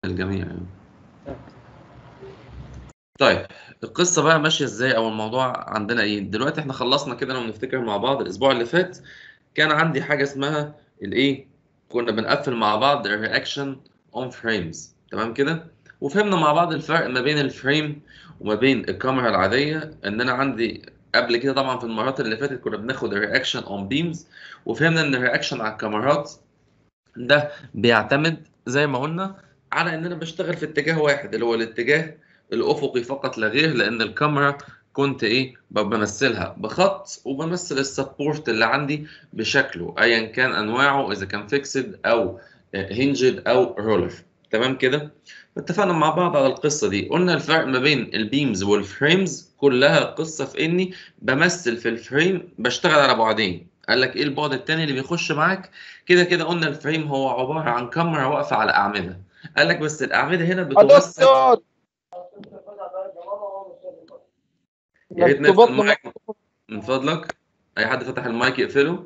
الجميع يعني. طيب القصة بقى ماشية ازاي او الموضوع عندنا ايه دلوقتي احنا خلصنا كده لو نفتكر مع بعض الاسبوع اللي فات كان عندي حاجة اسمها الايه كنا بنقفل مع بعض الرياكشن اون فريمز تمام كده وفهمنا مع بعض الفرق ما بين الفريم وما بين الكاميرا العادية ان انا عندي قبل كده طبعا في المرات اللي فاتت كنا بناخد الرياكشن اون بيمز وفهمنا ان الرياكشن على الكاميرات ده بيعتمد زي ما قلنا على ان انا بشتغل في اتجاه واحد اللي هو الاتجاه الافقي فقط لا غير لان الكاميرا كنت ايه بمثلها بخط وبمثل السبورت اللي عندي بشكله ايا كان انواعه اذا كان فيكسد او هنجد او رولر تمام كده اتفقنا مع بعض على القصه دي قلنا الفرق ما بين البيمز والفريمز كلها قصه في اني بمثل في الفريم بشتغل على بعدين قال لك ايه البعد التاني اللي بيخش معاك كده كده قلنا الفريم هو عباره عن كاميرا واقفه على اعمده قال لك بس الاعمده هنا بتمثل دكتور يا ريت نقفل مكتوبات المايك من فضلك اي حد فتح المايك يقفله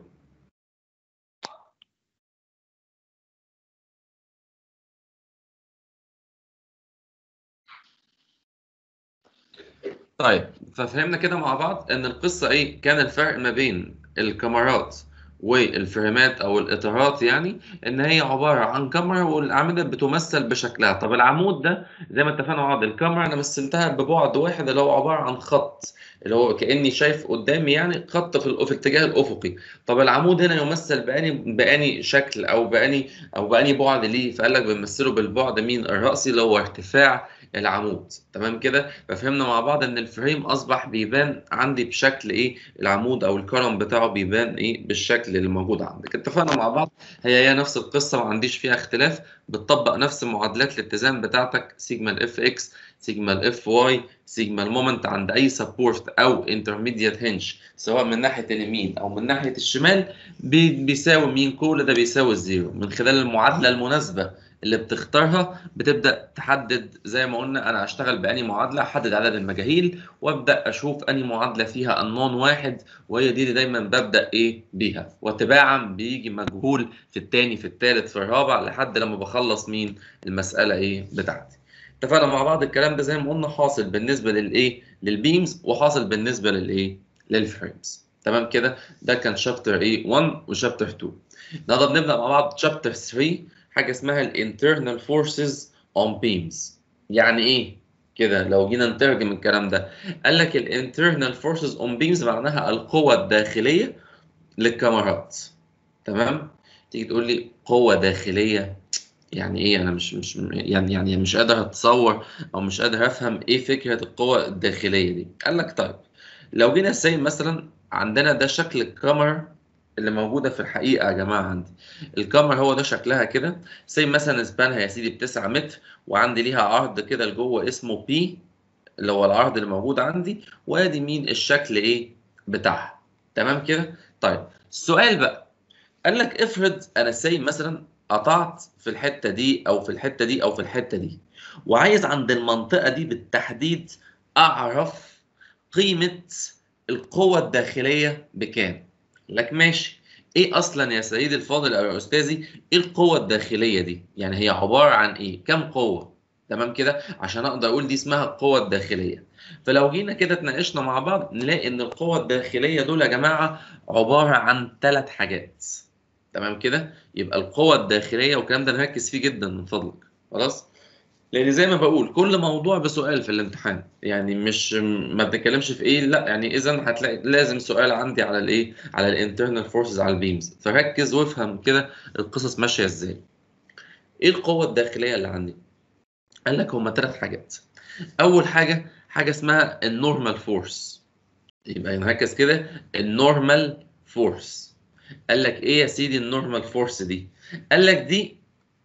طيب ففهمنا كده مع بعض ان القصه ايه كان الفرق ما بين الكاميرات والفريمات او الاطارات يعني ان هي عباره عن كاميرا والاعمده بتمثل بشكلها طب العمود ده زي ما اتفقنا مع بعض الكاميرا انا مثلتها ببعد واحد اللي هو عباره عن خط اللي هو كاني شايف قدامي يعني خط في, الأف- في الاتجاه الافقي طب العمود هنا يمثل باني باني شكل او باني او باني بعد ليه فقال لك بنمثله بالبعد مين الراسي اللي هو ارتفاع العمود تمام كده ففهمنا مع بعض ان الفريم اصبح بيبان عندي بشكل ايه العمود او الكرم بتاعه بيبان ايه بالشكل اللي موجود عندك اتفقنا مع بعض هي هي نفس القصه ما عنديش فيها اختلاف بتطبق نفس معادلات الاتزان بتاعتك سيجما الاف اكس سيجما الاف واي سيجما المومنت عند اي سبورت او انترميديت هنج سواء من ناحيه اليمين او من ناحيه الشمال بي- بيساوي مين كل ده بيساوي الزيرو من خلال المعادله المناسبه اللي بتختارها بتبدا تحدد زي ما قلنا انا هشتغل باني معادله احدد عدد المجاهيل وابدا اشوف اني معادله فيها النون واحد وهي دي اللي دايما ببدا ايه بيها وتباعا بيجي مجهول في الثاني في الثالث في الرابع لحد لما بخلص مين المساله ايه بتاعتي اتفقنا مع بعض الكلام ده زي ما قلنا حاصل بالنسبه للايه للبيمز وحاصل بالنسبه للايه للفريمز تمام كده ده كان شابتر ايه 1 وشابتر 2 النهارده بنبدا مع بعض شابتر 3 حاجه اسمها الانترنال فورسز اون بيمز يعني ايه كده لو جينا نترجم الكلام ده قال لك الانترنال فورسز اون بيمز معناها القوه الداخليه للكاميرات تمام تيجي تقول لي قوه داخليه يعني ايه انا مش مش يعني يعني مش قادر اتصور او مش قادر افهم ايه فكره القوه الداخليه دي قال لك طيب لو جينا سي مثلا عندنا ده شكل الكاميرا اللي موجوده في الحقيقه يا جماعه عندي الكاميرا هو ده شكلها كده سي مثلا سبانها يا سيدي ب 9 متر وعندي ليها عرض كده لجوه اسمه بي اللي هو العرض اللي موجود عندي وادي مين الشكل ايه بتاعها تمام كده طيب السؤال بقى قال لك افرض انا سي مثلا قطعت في الحته دي او في الحته دي او في الحته دي وعايز عند المنطقه دي بالتحديد اعرف قيمه القوه الداخليه بكام لك ماشي ايه اصلا يا سيدي الفاضل او يا استاذي ايه القوه الداخليه دي يعني هي عباره عن ايه كم قوه تمام كده عشان اقدر اقول دي اسمها القوه الداخليه فلو جينا كده اتناقشنا مع بعض نلاقي ان القوه الداخليه دول يا جماعه عباره عن ثلاث حاجات تمام كده يبقى القوه الداخليه والكلام ده نركز فيه جدا من فضلك خلاص لان زي ما بقول كل موضوع بسؤال في الامتحان يعني مش ما بنتكلمش في ايه لا يعني اذا هتلاقي لازم سؤال عندي على الايه على الانترنال فورسز على البيمز فركز وافهم كده القصص ماشيه ازاي ايه القوه الداخليه اللي عندي قال لك هما ثلاث حاجات اول حاجه حاجه اسمها النورمال فورس يبقى نركز كده النورمال فورس قال لك ايه يا سيدي النورمال فورس دي قال لك دي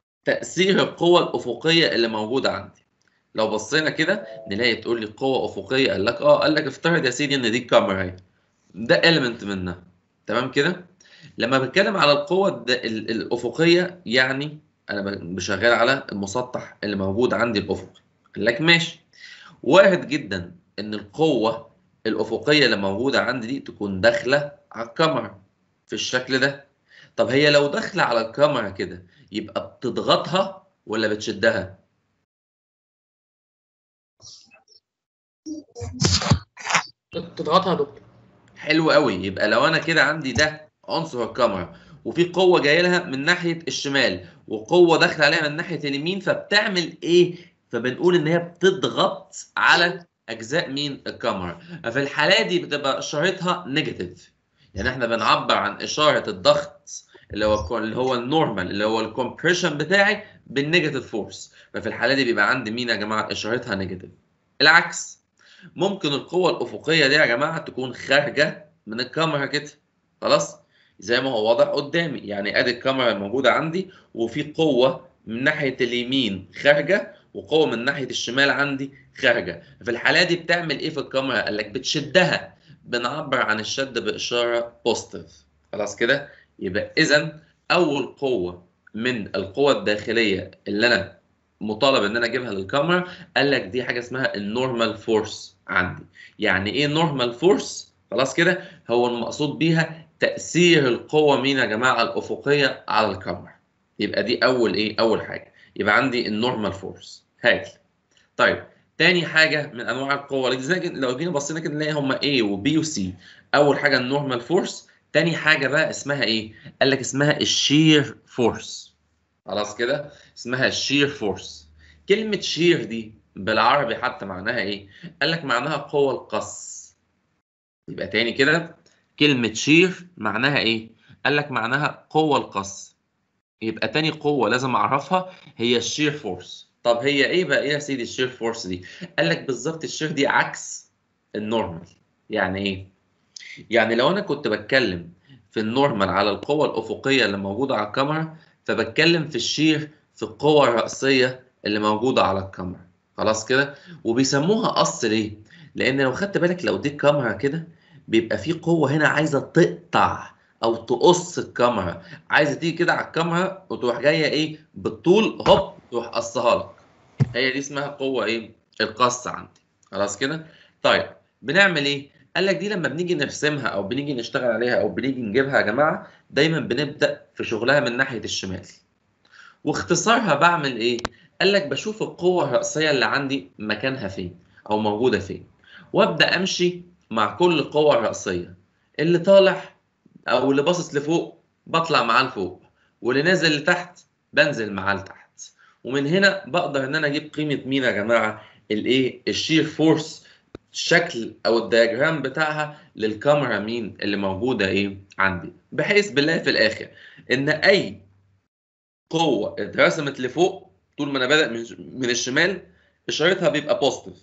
تاثير القوه الافقيه اللي موجوده عندي لو بصينا كده نلاقي تقول لي قوه افقيه قال لك اه قال لك افترض يا سيدي ان دي الكاميرا اهي ده element منها تمام كده لما بتكلم على القوه الد- ال- الافقيه يعني انا ب- بشغال على المسطح اللي موجود عندي الافقي قال لك ماشي وارد جدا ان القوه الافقيه اللي موجوده عندي دي تكون داخله على الكاميرا في الشكل ده طب هي لو داخله على الكاميرا كده يبقى بتضغطها ولا بتشدها تضغطها يا دكتور حلو قوي يبقى لو انا كده عندي ده عنصر الكاميرا وفي قوه جايه لها من ناحيه الشمال وقوه داخله عليها من ناحيه اليمين فبتعمل ايه فبنقول ان هي بتضغط على اجزاء مين الكاميرا ففي الحاله دي بتبقى اشارتها نيجاتيف يعني احنا بنعبر عن اشاره الضغط اللي هو اللي هو النورمال اللي هو الكومبريشن بتاعي بالنيجاتيف فورس ففي الحاله دي بيبقى عندي مين يا جماعه اشارتها نيجاتيف العكس ممكن القوه الافقيه دي يا جماعه تكون خارجه من الكاميرا كده خلاص زي ما هو واضح قدامي يعني ادي الكاميرا الموجوده عندي وفي قوه من ناحيه اليمين خارجه وقوه من ناحيه الشمال عندي خارجه في الحاله دي بتعمل ايه في الكاميرا قال لك بتشدها بنعبر عن الشد باشاره بوزيتيف خلاص كده يبقى اذا اول قوه من القوى الداخليه اللي انا مطالب ان انا اجيبها للكاميرا قال لك دي حاجه اسمها النورمال فورس عندي يعني ايه نورمال فورس خلاص كده هو المقصود بيها تاثير القوه مين يا جماعه الافقيه على الكاميرا يبقى دي اول ايه اول حاجه يبقى عندي النورمال فورس هايل طيب تاني حاجه من انواع القوه لو جينا بصينا كده نلاقي هم A و B و C اول حاجه النورمال فورس تاني حاجه بقى اسمها ايه قال لك اسمها الشير فورس خلاص كده اسمها الشير فورس كلمه شير دي بالعربي حتى معناها ايه قال لك معناها قوه القص يبقى تاني كده كلمه شير معناها ايه قال لك معناها قوه القص يبقى تاني قوه لازم اعرفها هي الشير فورس طب هي ايه بقى ايه يا سيدي الشير فورس دي قال لك بالظبط الشير دي عكس النورمال يعني ايه يعني لو انا كنت بتكلم في النورمال على القوة الأفقية اللي موجودة على الكاميرا فبتكلم في الشير في القوة الرأسية اللي موجودة على الكاميرا خلاص كده وبيسموها قص ليه؟ لأن لو خدت بالك لو دي الكاميرا كده بيبقى في قوة هنا عايزة تقطع أو تقص الكاميرا عايزة تيجي كده على الكاميرا وتروح جاية إيه بالطول هوب تروح قصها لك هي دي اسمها قوة إيه؟ القص عندي خلاص كده؟ طيب بنعمل إيه؟ قال لك دي لما بنيجي نرسمها او بنيجي نشتغل عليها او بنيجي نجيبها يا جماعه دايما بنبدا في شغلها من ناحيه الشمال واختصارها بعمل ايه قال لك بشوف القوه الرئيسيه اللي عندي مكانها فين او موجوده فين وابدا امشي مع كل قوه رئيسيه اللي طالع او اللي باصص لفوق بطلع معاه لفوق واللي نازل لتحت بنزل معاه لتحت ومن هنا بقدر ان انا اجيب قيمه مين يا جماعه الايه الشير فورس الشكل او الدياجرام بتاعها للكاميرا مين اللي موجوده ايه عندي بحيث بالله في الاخر ان اي قوه اترسمت لفوق طول ما انا بادئ من من الشمال اشارتها بيبقى بوزيتيف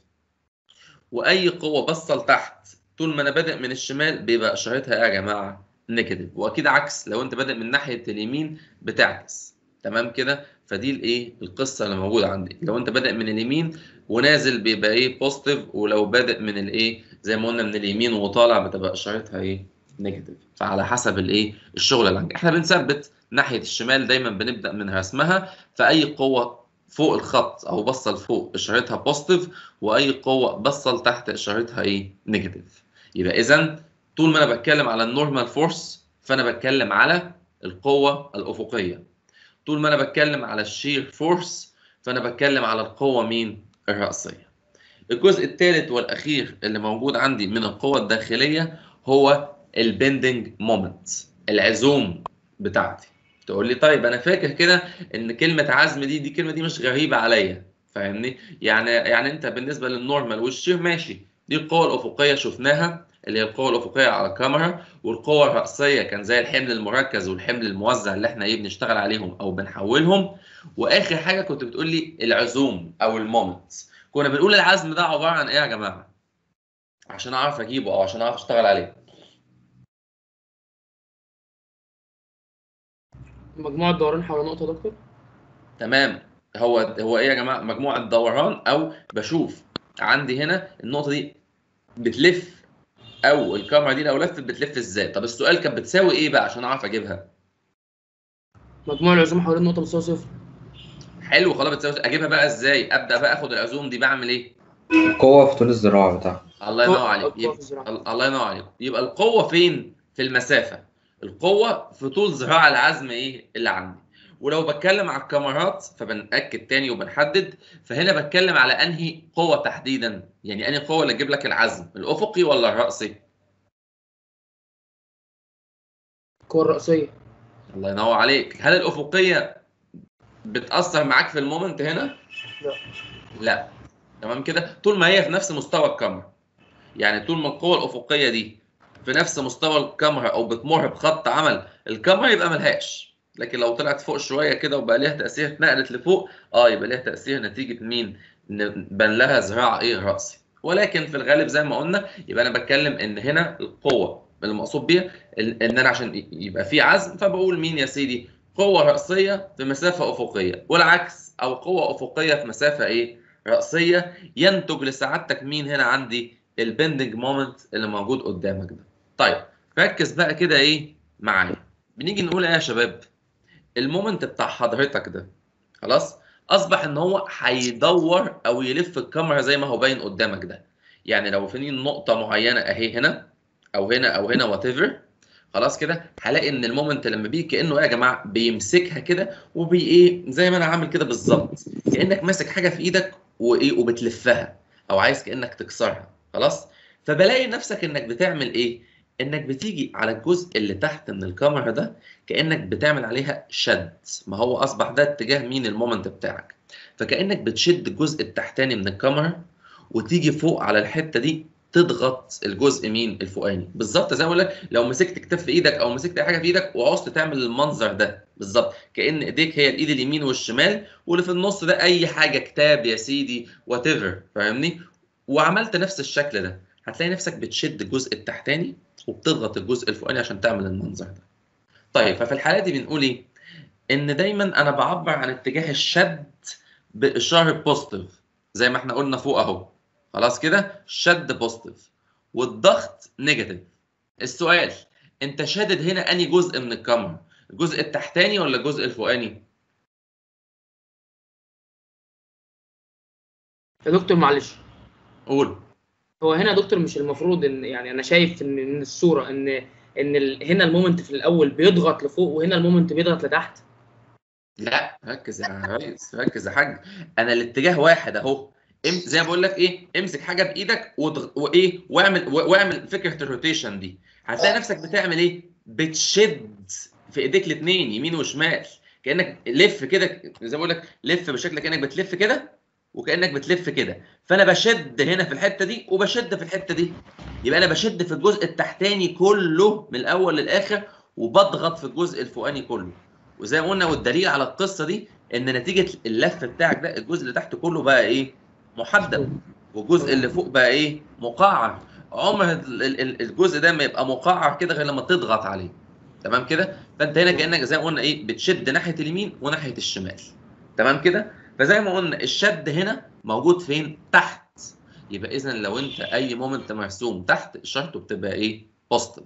واي قوه باصه لتحت طول ما انا بادئ من الشمال بيبقى اشارتها ايه يا جماعه نيجاتيف واكيد عكس لو انت بادئ من ناحيه اليمين بتعكس تمام كده فدي الايه القصه اللي موجوده عندي لو انت بادئ من اليمين ونازل بيبقى ايه بوزيتيف ولو بادئ من الايه زي ما قلنا من اليمين وطالع بتبقى اشارتها ايه نيجاتيف فعلى حسب الايه الشغل اللي عندك احنا بنثبت ناحيه الشمال دايما بنبدا من رسمها فاي قوه فوق الخط او باصه لفوق اشارتها بوزيتيف واي قوه باصه لتحت اشارتها ايه نيجاتيف يبقى اذا طول ما انا بتكلم على النورمال فورس فانا بتكلم على القوه الافقيه طول ما انا بتكلم على الشير فورس فانا بتكلم على القوه مين الرأسية الجزء الثالث والأخير اللي موجود عندي من القوة الداخلية هو البندنج مومنت العزوم بتاعتي تقول لي طيب انا فاكر كده ان كلمه عزم دي دي كلمه دي مش غريبه عليا فاهمني يعني يعني انت بالنسبه للنورمال والشير ماشي دي القوه الافقيه شفناها اللي هي القوه الافقيه على الكاميرا والقوه الراسيه كان زي الحمل المركز والحمل الموزع اللي احنا ايه بنشتغل عليهم او بنحولهم واخر حاجه كنت بتقول لي العزوم او المومنت كنا بنقول العزم ده عباره عن ايه يا جماعه عشان اعرف اجيبه او عشان اعرف اشتغل عليه مجموعة دوران حول نقطة دكتور تمام هو هو ايه يا جماعه مجموعه دوران او بشوف عندي هنا النقطه دي بتلف او الكاميرا دي لو لفت بتلف ازاي طب السؤال كانت بتساوي ايه بقى عشان اعرف اجيبها مجموع العزوم حوالين النقطة بتساوي صفر حلو خلاص بتساوي اجيبها بقى ازاي ابدا بقى اخد العزوم دي بعمل ايه القوة في طول الذراع بتاعها الله ينور القوة- عليك القوة في يبقى الذراع. الله ينور عليك يبقى القوه فين في المسافه القوه في طول ذراع العزم ايه اللي عندي ولو بتكلم على الكاميرات فبنأكد تاني وبنحدد فهنا بتكلم على انهي قوة تحديدا يعني انهي قوة اللي تجيب لك العزم الافقي ولا الرأسي القوة الرئيسية الله ينور عليك هل الافقية بتأثر معاك في المومنت هنا لا. لا تمام كده طول ما هي في نفس مستوى الكاميرا يعني طول ما القوة الافقية دي في نفس مستوى الكاميرا او بتمر بخط عمل الكاميرا يبقى ملهاش لكن لو طلعت فوق شويه كده وبقى ليها تاثير اتنقلت لفوق اه يبقى ليها تاثير نتيجه مين؟ ان بان لها ذراع ايه راسي ولكن في الغالب زي ما قلنا يبقى انا بتكلم ان هنا القوه المقصود بيها ان إن انا عشان يبقى في عزم فبقول مين يا سيدي؟ قوه راسيه في مسافه افقيه والعكس او قوه افقيه في مسافه ايه؟ راسيه ينتج لسعادتك مين هنا عندي؟ البندنج مومنت اللي موجود قدامك ده. طيب ركز بقى كده ايه معايا بنيجي نقول ايه يا شباب المومنت بتاع حضرتك ده خلاص اصبح ان هو هيدور او يلف الكاميرا زي ما هو باين قدامك ده يعني لو في نقطه معينه اهي هنا او هنا او هنا وات ايفر خلاص كده هلاقي ان المومنت لما بيجي كانه ايه يا جماعه بيمسكها كده وبي ايه زي ما انا عامل كده بالظبط كانك ماسك حاجه في ايدك وايه وبتلفها او عايز كانك تكسرها خلاص فبلاقي نفسك انك بتعمل ايه انك بتيجي على الجزء اللي تحت من الكاميرا ده كانك بتعمل عليها شد ما هو اصبح ده اتجاه مين المومنت بتاعك فكانك بتشد الجزء التحتاني من الكاميرا وتيجي فوق على الحته دي تضغط الجزء مين الفوقاني بالظبط زي ما بقول لك لو مسكت كتاب في ايدك او مسكت اي حاجه في ايدك وعوزت تعمل المنظر ده بالظبط كان ايديك هي الايد اليمين والشمال واللي في النص ده اي حاجه كتاب يا سيدي وات ايفر فاهمني وعملت نفس الشكل ده هتلاقي نفسك بتشد الجزء التحتاني وبتضغط الجزء الفوقاني عشان تعمل المنظر ده. طيب ففي الحاله دي بنقول ايه؟ ان دايما انا بعبر عن اتجاه الشد باشاره بوزيتيف زي ما احنا قلنا فوق اهو. خلاص كده؟ شد بوزيتيف والضغط نيجاتيف. السؤال انت شادد هنا انهي جزء من الكاميرا؟ الجزء التحتاني ولا الجزء الفوقاني؟ يا دكتور معلش قول. هو هنا يا دكتور مش المفروض ان يعني انا شايف ان ان الصوره ان ان ال... هنا المومنت في الاول بيضغط لفوق وهنا المومنت بيضغط لتحت لا ركز يا ريس ركز يا حاج انا الاتجاه واحد اهو ام زي ما بقول لك ايه امسك حاجه بايدك وضغ... وايه واعمل واعمل فكره الروتيشن دي هتلاقي نفسك بتعمل ايه بتشد في ايديك الاثنين يمين وشمال كانك لف كده زي ما بقول لك لف بشكل كانك بتلف كده وكانك بتلف كده فانا بشد هنا في الحته دي وبشد في الحته دي يبقى انا بشد في الجزء التحتاني كله من الاول للاخر وبضغط في الجزء الفوقاني كله وزي ما قلنا والدليل على القصه دي ان نتيجه اللف بتاعك ده الجزء اللي تحت كله بقى ايه محدد والجزء اللي فوق بقى ايه مقعر عمر ال- ال- الجزء ده ما يبقى مقعر كده غير لما تضغط عليه تمام كده فانت هنا كانك زي ما قلنا ايه بتشد ناحيه اليمين وناحيه الشمال تمام كده فزي ما قلنا الشد هنا موجود فين تحت يبقى اذا لو انت اي مومنت مرسوم تحت اشارته بتبقى ايه بوزيتيف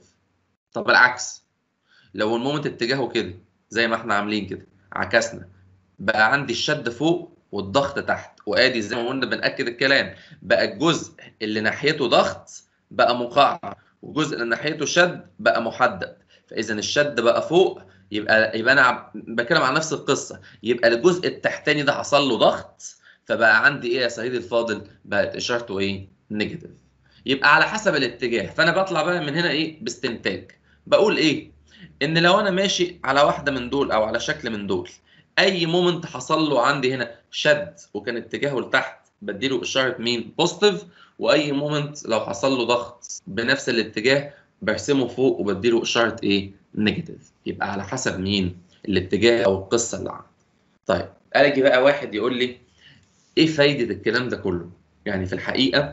طب العكس لو المومنت اتجاهه كده زي ما احنا عاملين كده عكسنا بقى عندي الشد فوق والضغط تحت وادي زي ما قلنا بناكد الكلام بقى الجزء اللي ناحيته ضغط بقى مقعر والجزء اللي ناحيته شد بقى محدد فاذا الشد بقى فوق يبقى يبقى انا عم- بتكلم عن نفس القصه يبقى الجزء التحتاني ده حصل له ضغط فبقى عندي ايه يا سيدي الفاضل بقت اشارته ايه نيجاتيف يبقى على حسب الاتجاه فانا بطلع بقى من هنا ايه باستنتاج بقول ايه ان لو انا ماشي على واحده من دول او على شكل من دول اي مومنت حصل له عندي هنا شد وكان اتجاهه لتحت بديله اشاره مين بوزيتيف واي مومنت لو حصل له ضغط بنفس الاتجاه برسمه فوق وبديله اشاره ايه نيجاتيف يبقى على حسب مين الاتجاه او القصه اللي عندي طيب اجي بقى واحد يقول لي ايه فايده الكلام ده كله يعني في الحقيقه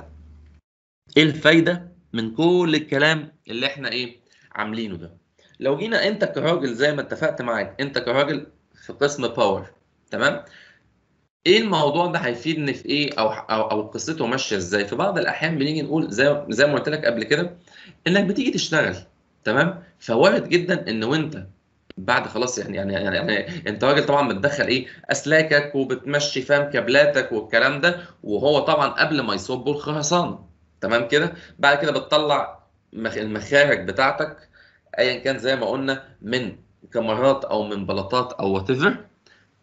ايه الفايده من كل الكلام اللي احنا ايه عاملينه ده لو جينا انت كراجل زي ما اتفقت معاك انت كراجل في قسم باور تمام ايه الموضوع ده هيفيدني في ايه او او, أو قصته ماشيه ازاي في بعض الاحيان بنيجي نقول زي زي ما قلت لك قبل كده انك بتيجي تشتغل تمام فوارد جدا ان وانت بعد خلاص يعني يعني يعني, يعني انت راجل طبعا بتدخل ايه اسلاكك وبتمشي فاهم كابلاتك والكلام ده وهو طبعا قبل ما يصبوا الخرسانه تمام كده بعد كده بتطلع مخ- المخارج بتاعتك ايا كان زي ما قلنا من كاميرات او من بلاطات او وات ايفر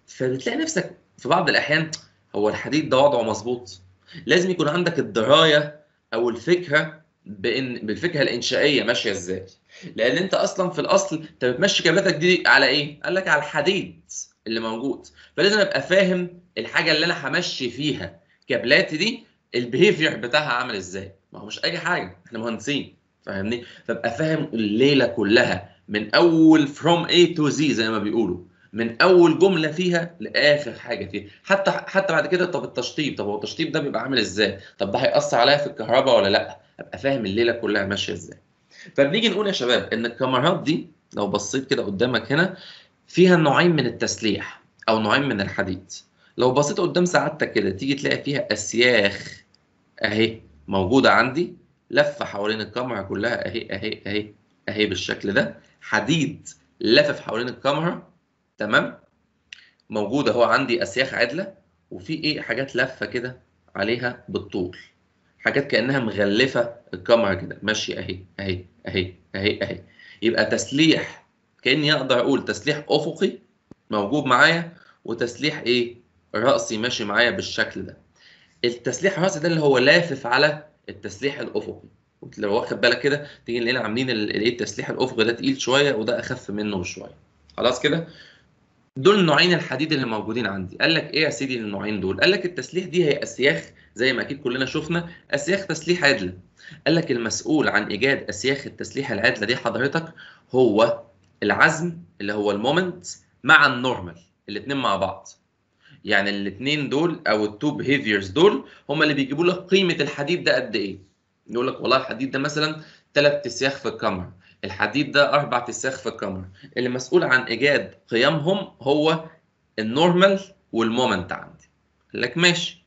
فبتلاقي نفسك في بعض الاحيان هو الحديد ده وضعه مظبوط لازم يكون عندك الدرايه او الفكره بان بالفكره الانشائيه ماشيه ازاي لان انت اصلا في الاصل انت بتمشي كابلاتك دي على ايه قال لك على الحديد اللي موجود فلازم ابقى فاهم الحاجه اللي انا همشي فيها كابلاتي دي البيهيفير بتاعها عامل ازاي ما هو مش اي حاجه احنا مهندسين فاهمني فابقى فاهم الليله كلها من اول from A to Z زي ما بيقولوا من اول جمله فيها لاخر حاجه فيها حتى حتى بعد كده طب التشطيب طب هو التشطيب ده بيبقى عامل ازاي طب ده هيأثر عليا في الكهرباء ولا لا ابقى فاهم الليله كلها ماشيه ازاي فبنيجي نقول يا شباب ان الكاميرات دي لو بصيت كده قدامك هنا فيها نوعين من التسليح او نوعين من الحديد لو بصيت قدام سعادتك كده تيجي تلاقي فيها اسياخ اهي موجوده عندي لفه حوالين الكاميرا كلها اهي اهي اهي اهي بالشكل ده حديد لافف حوالين الكاميرا تمام موجوده اهو عندي اسياخ عدله وفي ايه حاجات لفه كده عليها بالطول حاجات كانها مغلفه الكاميرا كده ماشيه اهي اهي اهي اهي اهي يبقى تسليح كاني اقدر اقول تسليح افقي موجود معايا وتسليح ايه راسي ماشي معايا بالشكل ده التسليح الراسي ده اللي هو لافف على التسليح الافقي لو واخد بالك كده تيجي نلاقينا عاملين الايه التسليح الافقي ده تقيل شويه وده اخف منه بشويه خلاص كده دول نوعين الحديد اللي موجودين عندي قال لك ايه يا سيدي النوعين دول قال لك التسليح دي هي اسياخ زي ما اكيد كلنا شفنا اسياخ تسليح عدله قال لك المسؤول عن ايجاد اسياخ التسليح العدله دي حضرتك هو العزم اللي هو المومنت مع النورمال الاثنين مع بعض يعني الاثنين دول او التو بيهيفيرز دول هم اللي بيجيبوا لك قيمه الحديد ده قد ايه يقول لك والله الحديد ده مثلا ثلاث تسياخ في الكاميرا الحديد ده اربع تسياخ في الكاميرا اللي مسؤول عن ايجاد قيمهم هو النورمال والمومنت عندي قال لك ماشي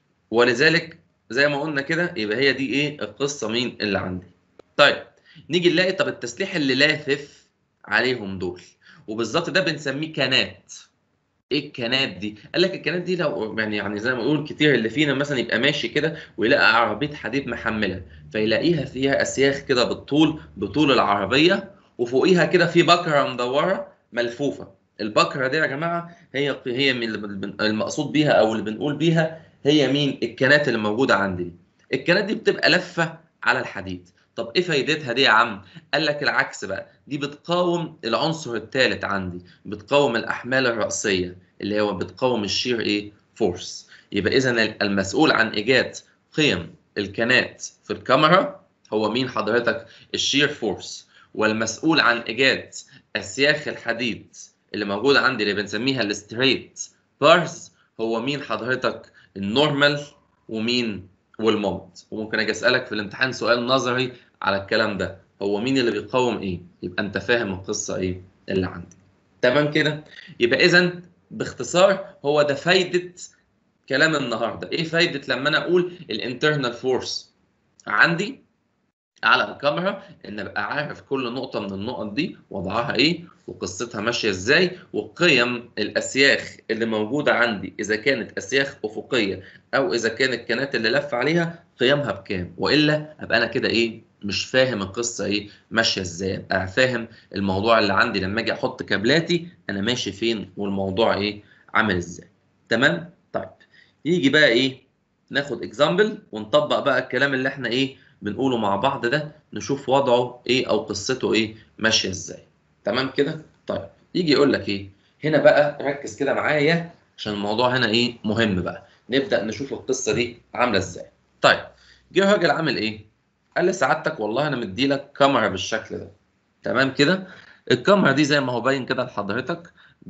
ولذلك زي ما قلنا كده يبقى هي دي ايه القصه مين اللي عندي طيب نيجي نلاقي طب التسليح اللي لافف عليهم دول وبالظبط ده بنسميه كانات ايه الكنات دي؟ قال لك الكنات دي لو يعني يعني زي ما نقول كتير اللي فينا مثلا يبقى ماشي كده ويلاقي عربيه حديد محمله فيلاقيها فيها اسياخ كده بالطول بطول العربيه وفوقيها كده في بكره مدوره ملفوفه البكره دي يا جماعه هي هي من المقصود بيها او اللي بنقول بيها هي مين؟ الكنات اللي موجوده عندي دي. الكنات دي بتبقى لفه على الحديد طب ايه فايدتها دي يا عم؟ قال لك العكس بقى دي بتقاوم العنصر الثالث عندي بتقاوم الاحمال الراسيه اللي هو بتقاوم الشير ايه؟ فورس يبقى اذا المسؤول عن ايجاد قيم الكنات في الكاميرا هو مين حضرتك؟ الشير فورس والمسؤول عن ايجاد اسياخ الحديد اللي موجوده عندي اللي بنسميها الستريت بارز هو مين حضرتك؟ النورمال ومين والمومنت وممكن اجي اسالك في الامتحان سؤال نظري على الكلام ده هو مين اللي بيقاوم ايه يبقى انت فاهم القصه ايه اللي عندي تمام كده يبقى اذا باختصار هو ده فايده كلام النهارده ايه فايده لما انا اقول الانترنال فورس عندي على الكاميرا ان ابقى عارف كل نقطه من النقط دي وضعها ايه وقصتها ماشيه ازاي وقيم الاسياخ اللي موجوده عندي اذا كانت اسياخ افقيه او اذا كانت الكنات اللي لف عليها قيمها بكام والا ابقى انا كده ايه مش فاهم القصه ايه ماشيه ازاي ابقى فاهم الموضوع اللي عندي لما اجي احط كابلاتي انا ماشي فين والموضوع ايه عامل ازاي تمام طيب يجي بقى ايه ناخد اكزامبل ونطبق بقى الكلام اللي احنا ايه بنقوله مع بعض ده نشوف وضعه ايه او قصته ايه ماشيه ازاي تمام كده طيب يجي يقول لك ايه هنا بقى ركز كده معايا عشان الموضوع هنا ايه مهم بقى نبدا نشوف القصه دي عامله ازاي طيب جه راجل عامل ايه قال لي سعادتك والله انا مدي لك كاميرا بالشكل ده تمام كده الكاميرا دي زي ما هو باين كده لحضرتك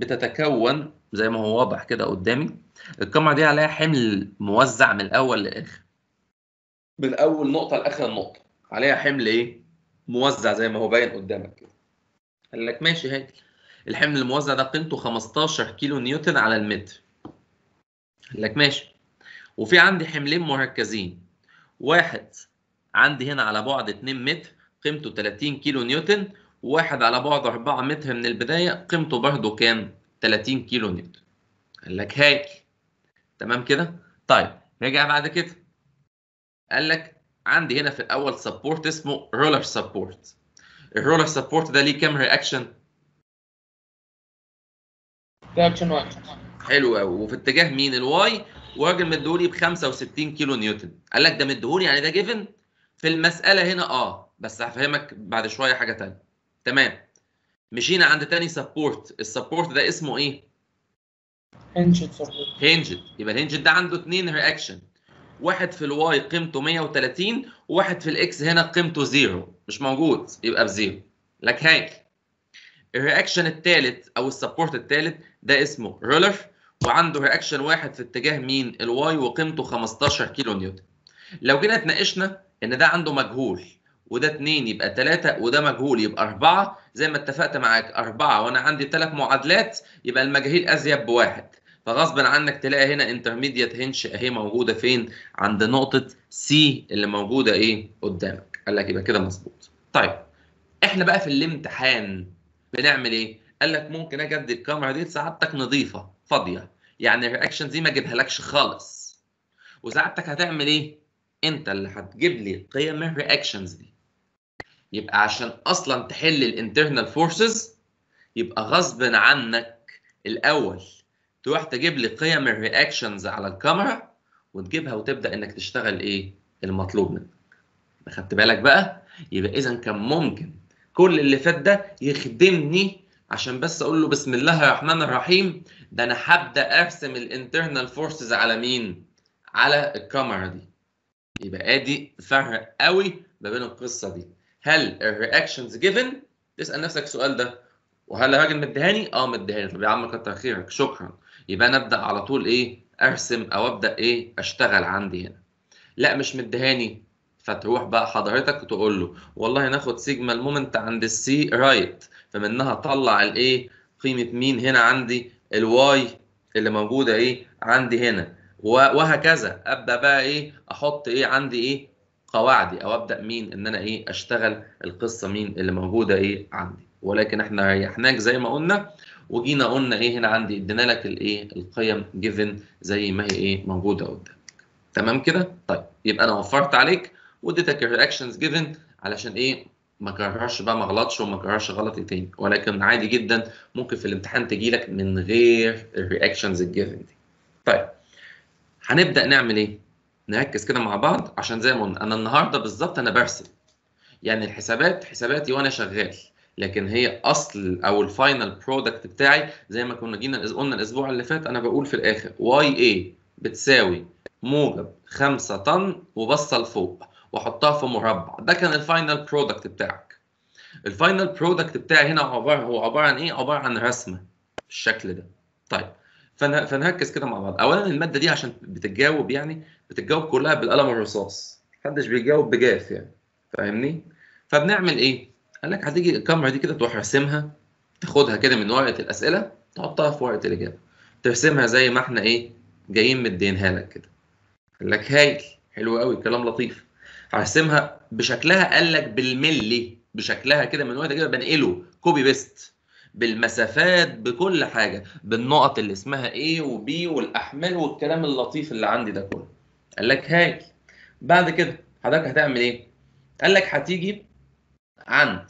بتتكون زي ما هو واضح كده قدامي الكاميرا دي عليها حمل موزع من الاول للاخر من اول نقطه لاخر نقطه عليها حمل ايه موزع زي ما هو باين قدامك كده قال لك ماشي هاي الحمل الموزع ده قيمته 15 كيلو نيوتن على المتر قال لك ماشي وفي عندي حملين مركزين واحد عندي هنا على بعد 2 متر قيمته 30 كيلو نيوتن وواحد على بعد 4 متر من البدايه قيمته برضه كام 30 كيلو نيوتن قال لك هايل تمام كده طيب رجع بعد كده قال لك عندي هنا في الاول سبورت اسمه رولر سبورت الرولر سبورت ده ليه كام رياكشن رياكشن واحد حلو قوي وفي اتجاه مين الواي وراجل مديهولي ب 65 كيلو نيوتن قال لك ده مديهولي يعني ده جيفن في المساله هنا اه بس هفهمك بعد شويه حاجه تانية تمام مشينا عند تاني سبورت السبورت ده اسمه ايه هنشد سبورت هنجد يبقى الهنجد ده عنده اتنين رياكشن واحد في الواي قيمته 130 وواحد في الاكس هنا قيمته زيرو مش موجود يبقى بزيرو لك هاي الرياكشن الثالث او السبورت الثالث ده اسمه رولر وعنده رياكشن واحد في اتجاه مين الواي وقيمته 15 كيلو نيوتن لو جينا اتناقشنا ان ده عنده مجهول وده 2 يبقى 3 وده مجهول يبقى 4 زي ما اتفقت معاك 4 وانا عندي ثلاث معادلات يبقى المجاهيل ازيد بواحد فغصب عنك تلاقي هنا انترميديت هنش اهي موجوده فين عند نقطه سي اللي موجوده ايه قدامك قال لك يبقى كده مظبوط طيب احنا بقى في الامتحان بنعمل ايه قال لك ممكن اجي ادي الكاميرا دي سعادتك نظيفه فاضيه يعني الرياكشن دي ما اجيبها لكش خالص وسعادتك هتعمل ايه انت اللي هتجيب لي قيم الرياكشنز دي يبقى عشان اصلا تحل الانترنال فورسز يبقى غصب عنك الاول تروح تجيب لي قيم الرياكشنز على الكاميرا وتجيبها وتبدا انك تشتغل ايه المطلوب منك خدت بالك بقى يبقى اذا كان ممكن كل اللي فات ده يخدمني عشان بس اقول له بسم الله الرحمن الرحيم ده انا هبدا ارسم الانترنال فورسز على مين على الكاميرا دي يبقى ادي فرق قوي ما بين القصه دي هل الرياكشنز جيفن تسال نفسك السؤال ده وهل الراجل مديهاني اه مديهاني طب يا عم كتر خيرك شكرا يبقى انا ابدا على طول ايه ارسم او ابدا ايه اشتغل عندي هنا لا مش مديهاني فتروح بقى حضرتك تقول له والله ناخد سيجما المومنت عند السي رايت فمنها اطلع الايه قيمه مين هنا عندي الواي اللي موجوده ايه عندي هنا وهكذا ابدا بقى ايه احط ايه عندي ايه قواعدي او ابدا مين ان انا ايه اشتغل القصه مين اللي موجوده ايه عندي ولكن احنا ريحناك زي ما قلنا وجينا قلنا ايه هنا عندي ادينا لك الايه القيم جيفن زي ما هي ايه موجوده قدامك تمام كده طيب يبقى انا وفرت عليك واديتك الرياكشنز جيفن علشان ايه ما كررش بقى ما غلطش وما كررش غلطي تاني ولكن عادي جدا ممكن في الامتحان تجي لك من غير الرياكشنز الجيفن دي طيب هنبدا نعمل ايه نركز كده مع بعض عشان زي ما قلنا انا النهارده بالظبط انا برسم يعني الحسابات حساباتي وانا شغال لكن هي اصل او الفاينل برودكت بتاعي زي ما كنا جينا قلنا الاسبوع اللي فات انا بقول في الاخر واي اي بتساوي موجب 5 طن وبصه لفوق واحطها في مربع ده كان الفاينل برودكت بتاعك الفاينل برودكت بتاعي هنا عباره هو عباره عن ايه عباره عن رسمه بالشكل ده طيب فن... فنركز كده مع بعض اولا الماده دي عشان بتتجاوب يعني بتتجاوب كلها بالقلم الرصاص محدش بيجاوب بجاف يعني فاهمني فبنعمل ايه قال لك هتيجي الكاميرا دي كده تروح راسمها تاخدها كده من ورقه الاسئله تحطها في ورقه الاجابه ترسمها زي ما احنا ايه جايين مدينها لك كده قال لك هايل حلو قوي كلام لطيف هرسمها بشكلها قال لك بالملي بشكلها كده من ورقه كده بنقله كوبي بيست بالمسافات بكل حاجه بالنقط اللي اسمها A و B والاحمال والكلام اللطيف اللي عندي ده كله قال لك هايل بعد كده حضرتك هتعمل ايه قال لك هتيجي عند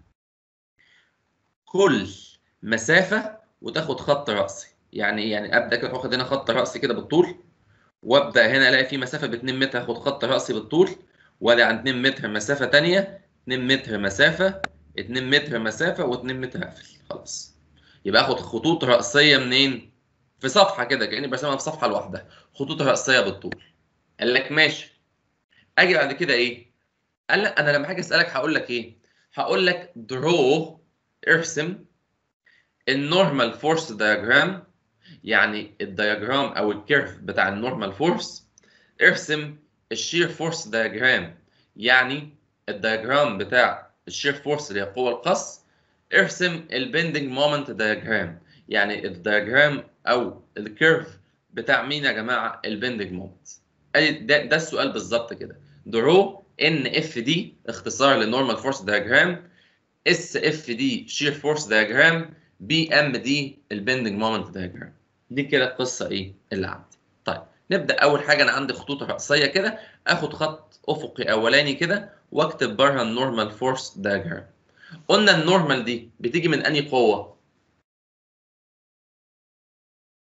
كل مسافه وتاخد خط راسي يعني يعني ابدا كده واخد هنا خط راسي كده بالطول وابدا هنا الاقي في مسافه ب 2 متر هاخد خط راسي بالطول وادي عند 2 متر مسافه ثانيه 2 متر مسافه 2 متر مسافه و2 متر اقفل خلاص يبقى اخد خطوط راسيه منين في صفحه كده كاني برسمها في صفحه لوحدها خطوط راسيه بالطول قال لك ماشي اجي بعد كده ايه قال لك انا لما هاجي اسالك هقول لك ايه هقول لك درو ارسم النورمال فورس دايجرام يعني الدياجرام او الكيرف بتاع النورمال فورس ارسم الشير فورس دايجرام يعني الدياجرام بتاع الشير فورس اللي هي قوة القص ارسم البندنج مومنت دايجرام يعني الدياجرام او الكيرف بتاع مين يا جماعه البندنج مومنت ده, ده السؤال بالظبط كده درو ان اف دي اختصار للنورمال فورس دايجرام اس اف دي شير فورس دايجرام بي ام دي البندنج مومنت دايجرام دي كده القصه ايه اللي عندي طيب نبدا اول حاجه انا عندي خطوط راسيه كده اخد خط افقي اولاني كده واكتب بره النورمال فورس دايجرام قلنا النورمال دي بتيجي من انهي قوه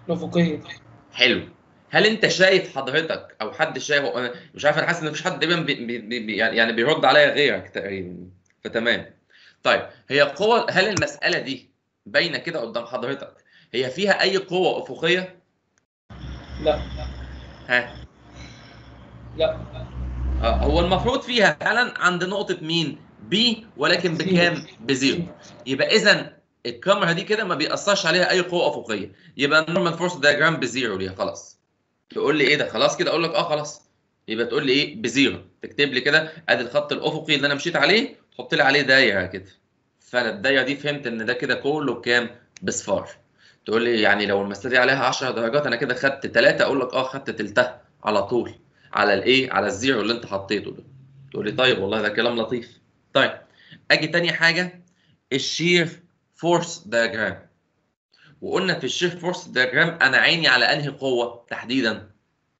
الافقيه حلو هل انت شايف حضرتك او حد شايف انا مش عارف انا حاسس ان مفيش حد تقريبا بي بي بي يعني بيرد عليا غيرك تقريبا فتمام طيب هي قوة هل المسألة دي باينة كده قدام حضرتك هي فيها أي قوة أفقية؟ لا ها لا آه هو المفروض فيها فعلا عند نقطة مين؟ بي ولكن بكام؟ بزيرو يبقى إذا الكاميرا دي كده ما بيأثرش عليها أي قوة أفقية يبقى النورمال فورس دايجرام بزيرو ليها خلاص تقول لي إيه ده؟ خلاص كده أقول لك أه خلاص يبقى تقول لي إيه؟ بزيرو تكتب لي كده أدي الخط الأفقي اللي أنا مشيت عليه تحط لي عليه دايرة كده فأنا الدايرة دي فهمت إن ده كده كله بكام؟ بصفار تقول لي يعني لو المسألة دي عليها 10 درجات أنا كده خدت 3 أقول لك أه خدت تلتها على طول على الايه على الزيرو اللي انت حطيته ده تقول لي طيب والله ده كلام لطيف طيب اجي تاني حاجه الشير فورس دياجرام وقلنا في الشير فورس دياجرام انا عيني على انهي قوه تحديدا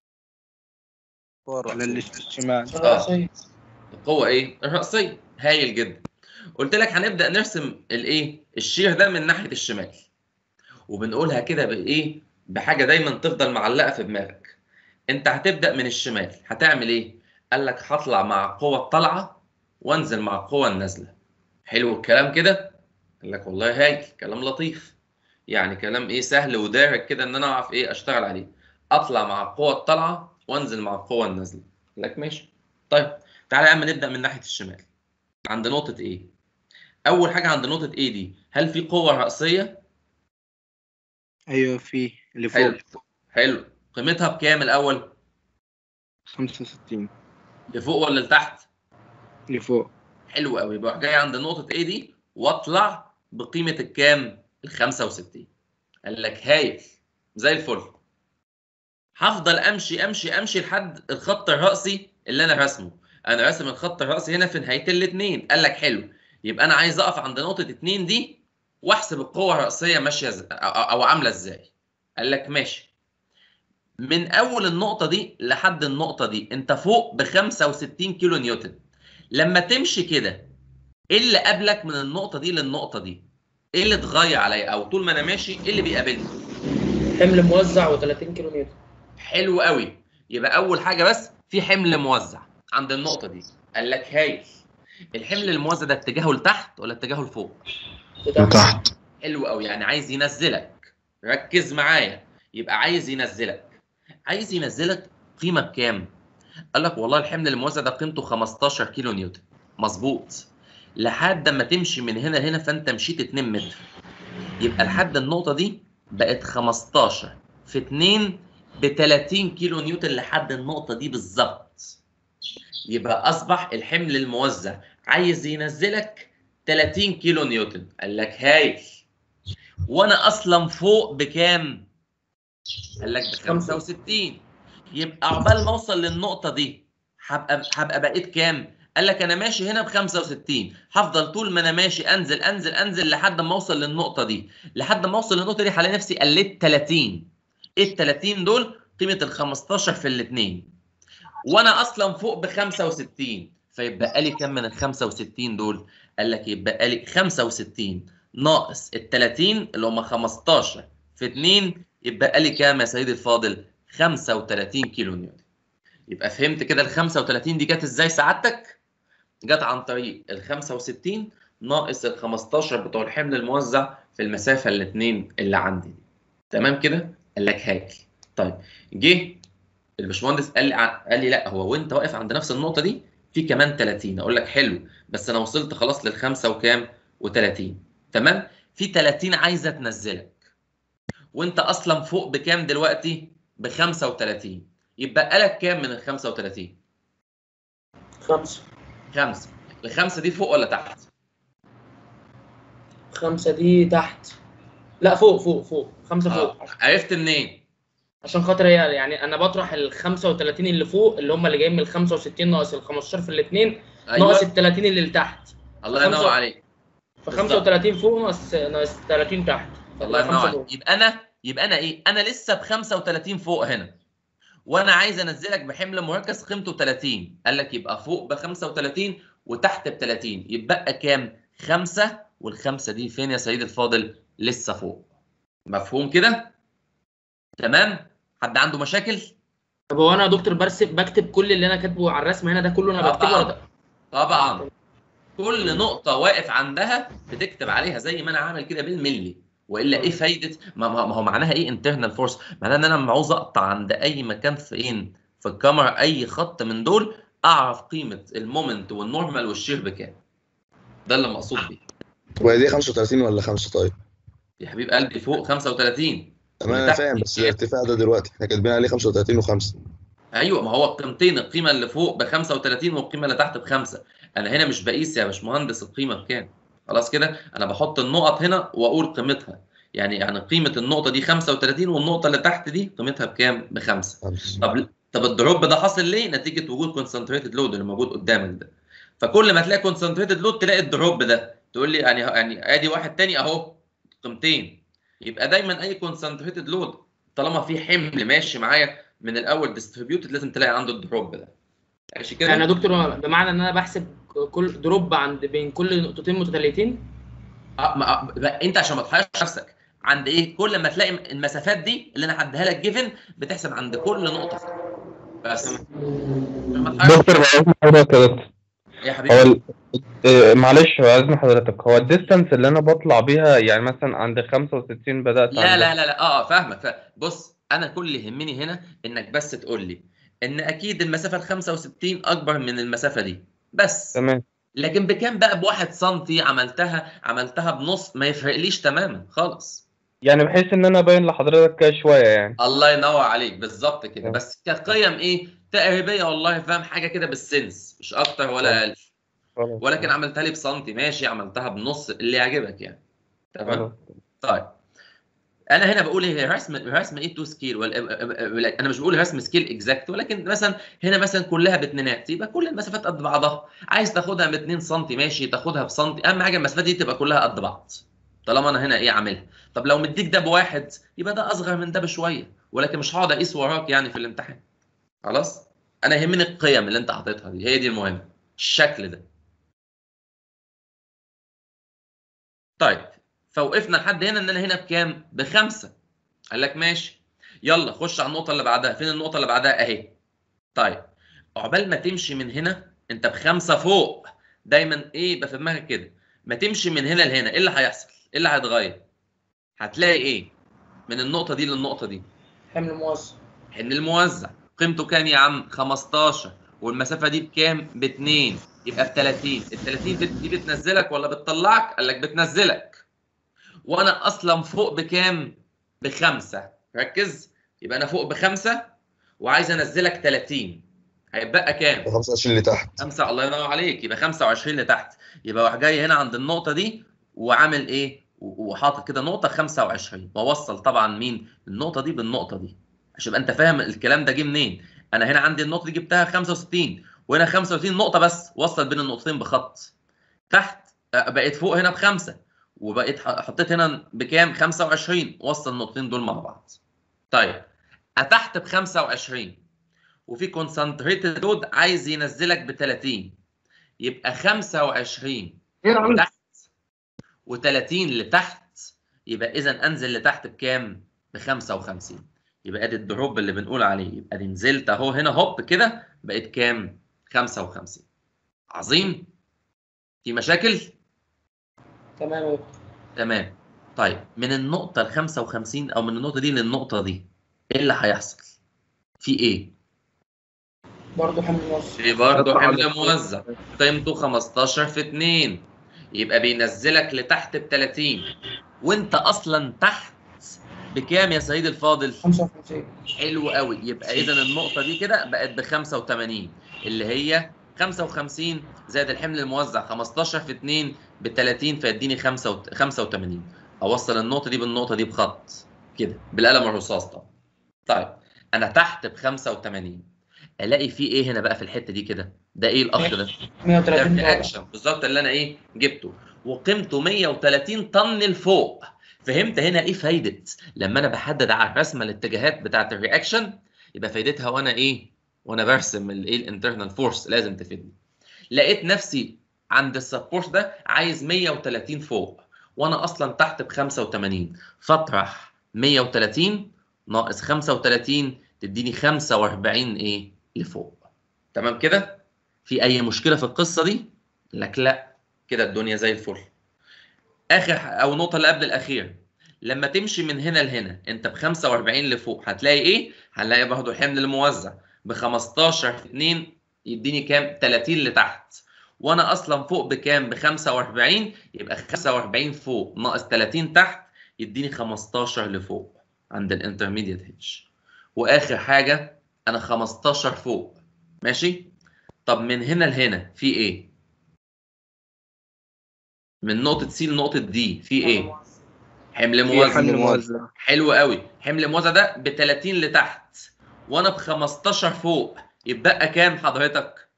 على الشمال الرأسية. القوه ايه الراسيه هايل جدا قلت لك هنبدا نرسم الايه الشير ده من ناحيه الشمال وبنقولها كده بايه بحاجه دايما تفضل معلقه في دماغك انت هتبدا من الشمال هتعمل ايه قال لك هطلع مع القوه الطالعه وانزل مع القوه النازله حلو الكلام كده قال لك والله هايل كلام لطيف يعني كلام ايه سهل ودارج كده ان انا اعرف ايه اشتغل عليه اطلع مع القوه الطالعه وانزل مع القوه النازله قال لك ماشي طيب تعالى يا عم نبدا من ناحيه الشمال عند نقطه ايه اول حاجه عند نقطه ايه دي هل في قوه راسيه ايوه في اللي حلو فوق حلو قيمتها بكام الاول 65 لفوق ولا لتحت اللي فوق حلو قوي بروح جاي عند نقطة A دي واطلع بقيمة الكام؟ ال 65 قال لك هايل زي الفل هفضل امشي امشي امشي لحد الخط الرأسي اللي انا راسمه انا راسم الخط الرأسي هنا في نهاية الاثنين قال لك حلو يبقى انا عايز اقف عند نقطة 2 دي واحسب القوة الرأسية ماشية ز... أو, او عاملة ازاي قال لك ماشي من اول النقطة دي لحد النقطة دي انت فوق ب 65 كيلو نيوتن لما تمشي كده ايه اللي قابلك من النقطة دي للنقطة دي؟ ايه اللي اتغير عليا او طول ما انا ماشي ايه اللي بيقابلني؟ حمل موزع و30 كيلو نيوتن حلو قوي يبقى اول حاجة بس في حمل موزع عند النقطة دي قال لك هايل الحمل الموزع ده اتجاهه لتحت ولا اتجاهه لفوق؟ لتحت حلو قوي يعني عايز ينزلك ركز معايا يبقى عايز ينزلك عايز ينزلك قيمة بكام؟ قال لك والله الحمل الموزع ده قيمته 15 كيلو نيوتن مظبوط لحد ما تمشي من هنا لهنا فانت مشيت 2 متر يبقى لحد النقطة دي بقت 15 في 2 ب 30 كيلو نيوتن لحد النقطة دي بالظبط يبقى أصبح الحمل الموزع عايز ينزلك 30 كيلو نيوتن قال لك هايل وانا اصلا فوق بكام قال لك ب 65 يبقى عقبال ما اوصل للنقطه دي هبقى هبقى بقيت كام قال لك انا ماشي هنا ب 65 هفضل طول ما انا ماشي انزل انزل انزل لحد ما اوصل للنقطه دي لحد ما اوصل للنقطه دي هلاقي نفسي قلت 30 ايه ال 30 دول قيمه ال 15 في الاثنين وانا اصلا فوق ب 65 فيبقى لي كام من ال 65 دول قال لك يبقى لي 65 ناقص ال 30 اللي هم 15 في 2 يبقى لي كام يا سيدي الفاضل 35 كيلو نيوتن يبقى فهمت كده ال 35 دي جت ازاي سعادتك جت عن طريق ال 65 ناقص ال 15 بتوع الحمل الموزع في المسافه الاثنين اللي عندي دي تمام كده قال لك هايل طيب جه الباشمهندس قال لي قال لي لا هو وانت واقف عند نفس النقطه دي في كمان 30 اقول لك حلو بس انا وصلت خلاص للخمسه وكام و30 تمام في 30 عايزه تنزلك وانت اصلا فوق بكام دلوقتي ب 35 يبقى لك كام من ال 35 خمسة خمسه الخمسه دي فوق ولا تحت خمسة دي تحت لا فوق فوق فوق خمسة فوق آه. عرفت منين عشان خاطر هي يعني انا بطرح ال 35 اللي فوق اللي هم اللي جايين من ال 65 ناقص ال 15 في الاثنين ناقص ال 30 اللي لتحت الله ينور خمسة. عليك ف 35 فوق ناقص ناقص 30 تحت الله ينور عليك يبقى انا يبقى انا ايه انا لسه ب 35 فوق هنا وانا عايز انزلك بحمل مركز قيمته 30 قال لك يبقى فوق ب 35 وتحت ب 30 يبقى كام 5 والخمسه دي فين يا سيدي الفاضل لسه فوق مفهوم كده تمام حد عنده مشاكل طب هو انا يا دكتور برسم بكتب كل اللي انا كاتبه على الرسمه هنا ده كله انا بكتبه طبعاً. ولا ده؟ طبعا كل نقطة واقف عندها بتكتب عليها زي ما انا عامل كده بالملي والا ايه فايدة ما ما ما هو معناها ايه انترنال فورس معناها ان انا لما عاوز اقطع عند اي مكان فين في الكاميرا اي خط من دول اعرف قيمة المومنت والنورمال والشير بكام ده اللي مقصود بيه وهي دي 35 ولا 5 طيب يا حبيب قلبي فوق 35 تمام انا وتحت فاهم بس كام؟ الارتفاع ده دلوقتي احنا كاتبين عليه 35 و5 ايوه ما هو القيمتين القيمه اللي فوق ب 35 والقيمه اللي تحت بخمسه انا هنا مش بقيس يا باشمهندس القيمه بكام خلاص كده انا بحط النقط هنا واقول قيمتها يعني يعني قيمه النقطه دي 35 والنقطه اللي تحت دي قيمتها بكام بخمسه طب طب الدروب ده حاصل ليه نتيجه وجود كونسنتريتد لود اللي موجود قدامك ده فكل ما تلاقي كونسنتريتد لود تلاقي الدروب ده تقول لي يعني يعني ادي واحد تاني اهو قيمتين يبقى دايما اي كونسنتريتد لود طالما في حمل ماشي معايا من الاول ديستريبيوتد لازم تلاقي عنده الدروب ده ماشي كده يعني يا دكتور بمعنى ان انا بحسب كل دروب عند بين كل نقطتين متتاليتين آه، ما- آه، بقى انت عشان ما تحيرش نفسك عند ايه كل ما تلاقي المسافات دي اللي انا هديها لك جيفن بتحسب عند كل نقطه فيها بس عشان ما تحيرش دكتور بعد حضرتك يا دكتور يا هو حبيبي ال... آه، معلش بعد حضرتك هو الديستانس اللي انا بطلع بيها يعني مثلا عند 65 بدأت لا عند لا لا لا اه فاهمك فاهم. بص انا كل اللي يهمني هنا انك بس تقول لي ان اكيد المسافه ال 65 اكبر من المسافه دي بس تمام لكن بكام بقى بواحد سنتي عملتها عملتها بنص ما يفرقليش تماما خالص يعني بحيث ان انا ابين لحضرتك كده شويه يعني الله ينور عليك بالظبط كده تمام. بس كقيم ايه تقريبيه والله فاهم حاجه كده بالسنس مش اكتر ولا اقل خلاص ولكن عملتها لي بسنتي ماشي عملتها بنص اللي يعجبك يعني تمام خلاص. طيب انا هنا بقول ايه رسم رسم ايه تو سكيل ولا انا مش بقول رسم سكيل اكزاكت ولكن مثلا هنا مثلا كلها باتنينات يبقى كل المسافات قد بعضها عايز تاخدها ب 2 سم ماشي تاخدها بسنتي اهم حاجه المسافات دي تبقى كلها قد بعض طالما انا هنا ايه عاملها طب لو مديك ده بواحد يبقى ده اصغر من ده بشويه ولكن مش هقعد اقيس وراك يعني في الامتحان خلاص انا يهمني القيم اللي انت حاططها دي هي دي المهمه الشكل ده طيب فوقفنا لحد هنا ان انا هنا بكام؟ بخمسه. قال لك ماشي. يلا خش على النقطه اللي بعدها، فين النقطه اللي بعدها؟ اهي. طيب عقبال ما تمشي من هنا انت بخمسه فوق دايما ايه يبقى في دماغك كده ما تمشي من هنا لهنا ايه اللي هيحصل؟ ايه اللي هيتغير؟ هتلاقي ايه؟ من النقطه دي للنقطه دي حمل موظف حمل الموزع قيمته كام يا عم؟ 15 والمسافه دي بكام؟ ب 2 يبقى ب 30 ال 30 دي- دي بتنزلك ولا بتطلعك؟ قال لك بتنزلك وانا اصلا فوق بكام؟ بخمسه ركز يبقى انا فوق بخمسه وعايز انزلك 30 هيبقى كام؟ 25 اللي تحت خمسة الله ينور عليك يبقى 25 لتحت يبقى واحد جاي هنا عند النقطة دي وعامل ايه؟ و- وحاطط كده نقطة 25 بوصل طبعا مين؟ النقطة دي بالنقطة دي عشان يبقى انت فاهم الكلام ده جه منين؟ انا هنا عندي النقطة دي جبتها 65 وهنا 35 نقطة بس وصل بين النقطتين بخط تحت آه، بقيت فوق هنا بخمسة وبقيت ح- حطيت هنا بكام؟ 25 وصل النقطتين دول مع بعض. طيب تحت ب 25 وفي كونسنتريتد لود عايز ينزلك ب 30 يبقى 25 لتحت و30 لتحت يبقى اذا انزل لتحت بكام؟ ب 55 يبقى ادي الدروب اللي بنقول عليه يبقى دي نزلت اهو هنا هوب كده بقيت كام؟ 55 عظيم في مشاكل؟ تمام يا دكتور تمام طيب من النقطة ال 55 أو من النقطة دي للنقطة دي إيه اللي هيحصل؟ في إيه؟ برضه حمل موظف في برضه حمل موزع قيمته 15 في 2 يبقى بينزلك لتحت ب 30 وأنت أصلا تحت بكام يا سيد الفاضل؟ 55 حلو قوي يبقى إذا النقطة دي كده بقت ب 85 اللي هي 55 زائد الحمل الموزع 15 في 2 ب 30 فيديني 85 اوصل النقطه دي بالنقطه دي بخط كده بالقلم الرصاص طبعا طيب انا تحت ب 85 الاقي في ايه هنا بقى في الحته دي كده ده ايه الاخ ده ده 130 درجة. اكشن بالظبط اللي انا ايه جبته وقيمته 130 طن لفوق فهمت هنا ايه فايده لما انا بحدد على الرسمه الاتجاهات بتاعه الرياكشن يبقى فايدتها وانا ايه وانا برسم الايه الانترنال فورس لازم تفيدني لقيت نفسي عند السبورت ده عايز 130 فوق وانا اصلا تحت ب 85 فاطرح 130 ناقص 35 تديني 45 ايه لفوق تمام كده في اي مشكله في القصه دي لك لا كده الدنيا زي الفل اخر ح- او النقطه اللي قبل الاخيره لما تمشي من هنا لهنا انت ب 45 لفوق هتلاقي ايه هنلاقي برضه الحمل الموزع ب 15 في 2 يديني كام 30 لتحت وانا اصلا فوق بكام ب 45 يبقى 45 فوق ناقص 30 تحت يديني 15 لفوق عند الانترميديت هيتش واخر حاجه انا 15 فوق ماشي طب من هنا لهنا في ايه من نقطه سي لنقطه دي في ايه حمل في موزع حمل موزع حلو قوي حمل موزع ده ب 30 لتحت وانا ب 15 فوق يبقى كام حضرتك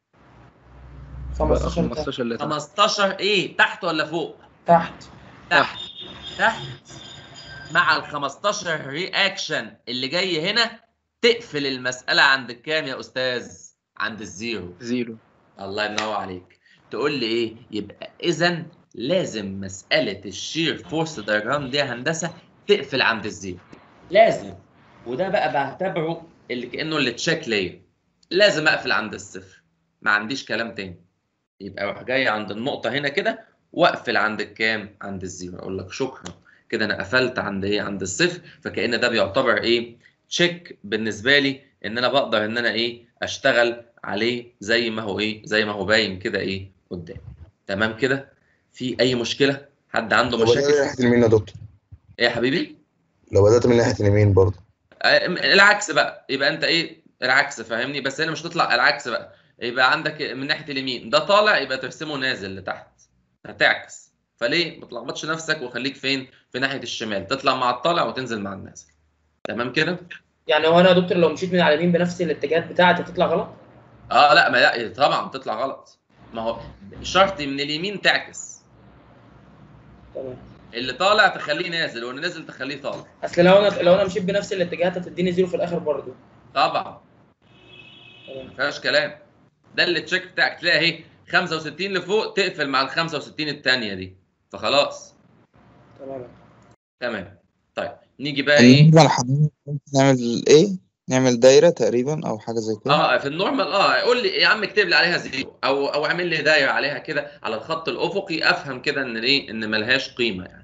15 تحت. 15 اللي تحت 15 ايه تحت ولا فوق تحت تحت تحت مع ال 15 رياكشن اللي جاي هنا تقفل المسألة عند كام يا أستاذ؟ عند الزيرو زيرو الله ينور عليك تقول لي إيه؟ يبقى إذا لازم مسألة الشير فورس دايجرام دي يا هندسة تقفل عند الزيرو لازم وده بقى بعتبره اللي كأنه اللي تشيك ليا لازم أقفل عند الصفر ما عنديش كلام تاني يبقى اروح جاي عند النقطة هنا كده واقفل عند الكام؟ عند الزيرو اقول لك شكرا كده انا قفلت عند ايه؟ عند الصفر فكأن ده بيعتبر ايه؟ تشيك بالنسبة لي ان انا بقدر ان انا ايه؟ اشتغل عليه زي ما هو ايه؟ زي ما هو باين كده ايه؟ قدامي تمام كده؟ في اي مشكلة؟ حد عنده لو بدأت من مشاكل؟ ناحية اليمين يا دكتور ايه يا حبيبي؟ لو بدأت من ناحية اليمين برضه آه، العكس بقى يبقى انت ايه العكس فاهمني بس هنا مش تطلع العكس بقى يبقى عندك من ناحيه اليمين ده طالع يبقى ترسمه نازل لتحت هتعكس فليه ما تلخبطش نفسك وخليك فين في ناحيه الشمال تطلع مع الطالع وتنزل مع النازل تمام كده يعني هو انا يا دكتور لو مشيت من على اليمين بنفس الاتجاهات بتاعتي هتطلع غلط؟ اه لا ما لا طبعا تطلع غلط ما هو شرط من اليمين تعكس تمام اللي طالع تخليه نازل واللي نازل تخليه طالع اصل لو انا لو انا مشيت بنفس الاتجاهات هتديني زيرو في الاخر برضه طبعا تمام ما فيهاش كلام ده اللي تشيك بتاعك تلاقي اهي 65 لفوق تقفل مع ال 65 الثانيه دي فخلاص تمام تمام طيب نيجي بقى ايه النورمال حضرتك ممكن نعمل ايه؟ نعمل دايرة تقريبا أو حاجة زي كده اه في النورمال اه قول لي يا عم اكتب لي عليها زيرو او او اعمل لي دايره عليها كده على الخط الافقي افهم كده ان ايه ان ملهاش قيمه يعني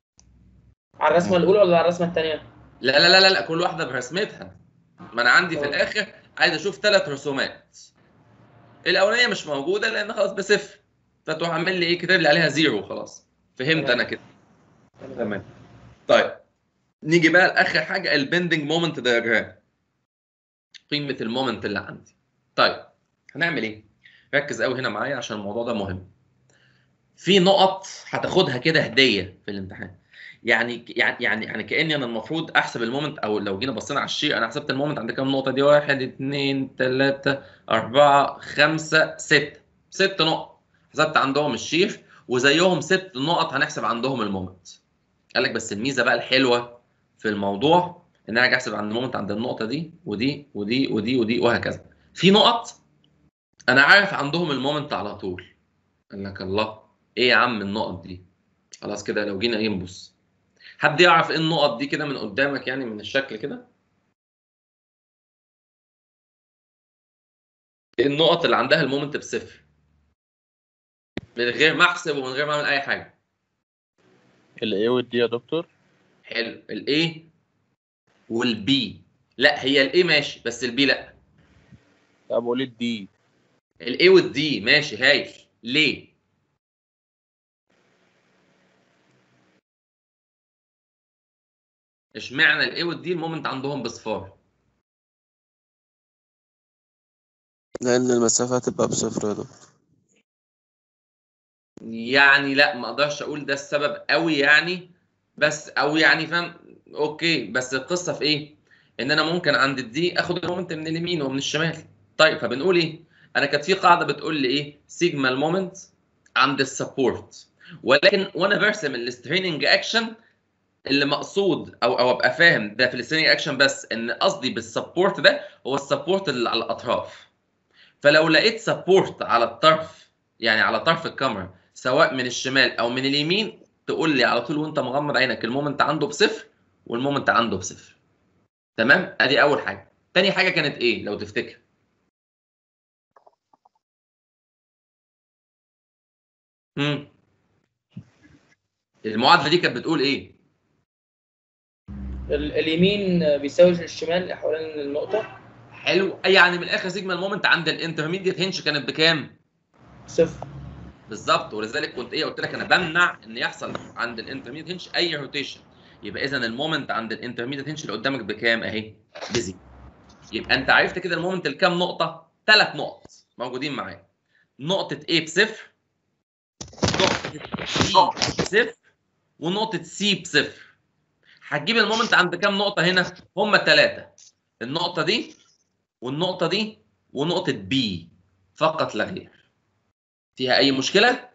على الرسمه الاولى ولا على الرسمه الثانيه؟ لا لا لا لا, لا كل واحده برسمتها ما انا عندي في آه. الاخر عايز اشوف ثلاث رسومات الاولانيه مش موجوده لان خلاص بصفر فتروح عامل لي ايه كاتب لي عليها زيرو خلاص فهمت انا كده تمام طيب نيجي بقى لاخر حاجه البندنج مومنت دايجرام قيمه المومنت اللي عندي طيب هنعمل ايه ركز قوي هنا معايا عشان الموضوع ده مهم في نقط هتاخدها كده هديه في الامتحان يعني يعني يعني يعني كاني انا المفروض احسب المومنت او لو جينا بصينا على الشيء انا حسبت المومنت عند كام نقطه دي واحد اثنين ثلاثه اربعه خمسه سته ست نقط حسبت عندهم الشير وزيهم ست نقط هنحسب عندهم المومنت قال لك بس الميزه بقى الحلوه في الموضوع ان انا اجي احسب عند المومنت عند النقطه دي ودي ودي ودي ودي وهكذا في نقط انا عارف عندهم المومنت على طول قال لك الله ايه يا عم النقط دي خلاص كده لو جينا ايه نبص حد يعرف ايه النقط دي كده من قدامك يعني من الشكل كده ايه النقط اللي عندها المومنت بصفر من غير ما احسب ومن غير ما اعمل اي حاجه الايه والدي يا دكتور حلو الاي والبي لا هي الاي ماشي بس البي لا طب قول الدي الاي والدي ماشي هايل ليه اشمعنى الاي والدي المومنت عندهم بصفار لأن المسافة هتبقى بصفر يا دكتور يعني لا ما اقدرش اقول ده السبب قوي يعني بس او يعني فاهم اوكي بس القصه في ايه ان انا ممكن عند الدي اخد المومنت من اليمين ومن الشمال طيب فبنقول ايه انا كانت في قاعده بتقول لي ايه سيجما المومنت عند السبورت ولكن وانا برسم الستريننج اكشن اللي مقصود او او ابقى فاهم ده في الستريننج اكشن بس ان قصدي بالسبورت ده هو السبورت اللي على الاطراف فلو لقيت سبورت على الطرف يعني على طرف الكاميرا سواء من الشمال او من اليمين تقول لي على طول وانت مغمض عينك المومنت عنده بصفر والمومنت عنده بصفر تمام ادي اول حاجه تاني حاجه كانت ايه لو تفتكر امم المعادله دي كانت بتقول ايه ال- اليمين بيساوي الشمال حوالين النقطة حلو يعني من الاخر سيجما المومنت عند الانترميديت هنش كانت بكام صفر بالظبط ولذلك كنت ايه قلت لك انا بمنع ان يحصل عند الانترميديت هنش اي روتيشن يبقى اذا المومنت عند الانترميديت هنش اللي قدامك بكام اهي بزي يبقى انت عرفت كده المومنت الكام نقطه ثلاث نقط موجودين معايا نقطه A بصفر نقطه B بصفر ونقطه C بصفر هتجيب المومنت عند كام نقطه هنا هم ثلاثه النقطه دي والنقطه دي ونقطه B فقط لا غير فيها اي مشكله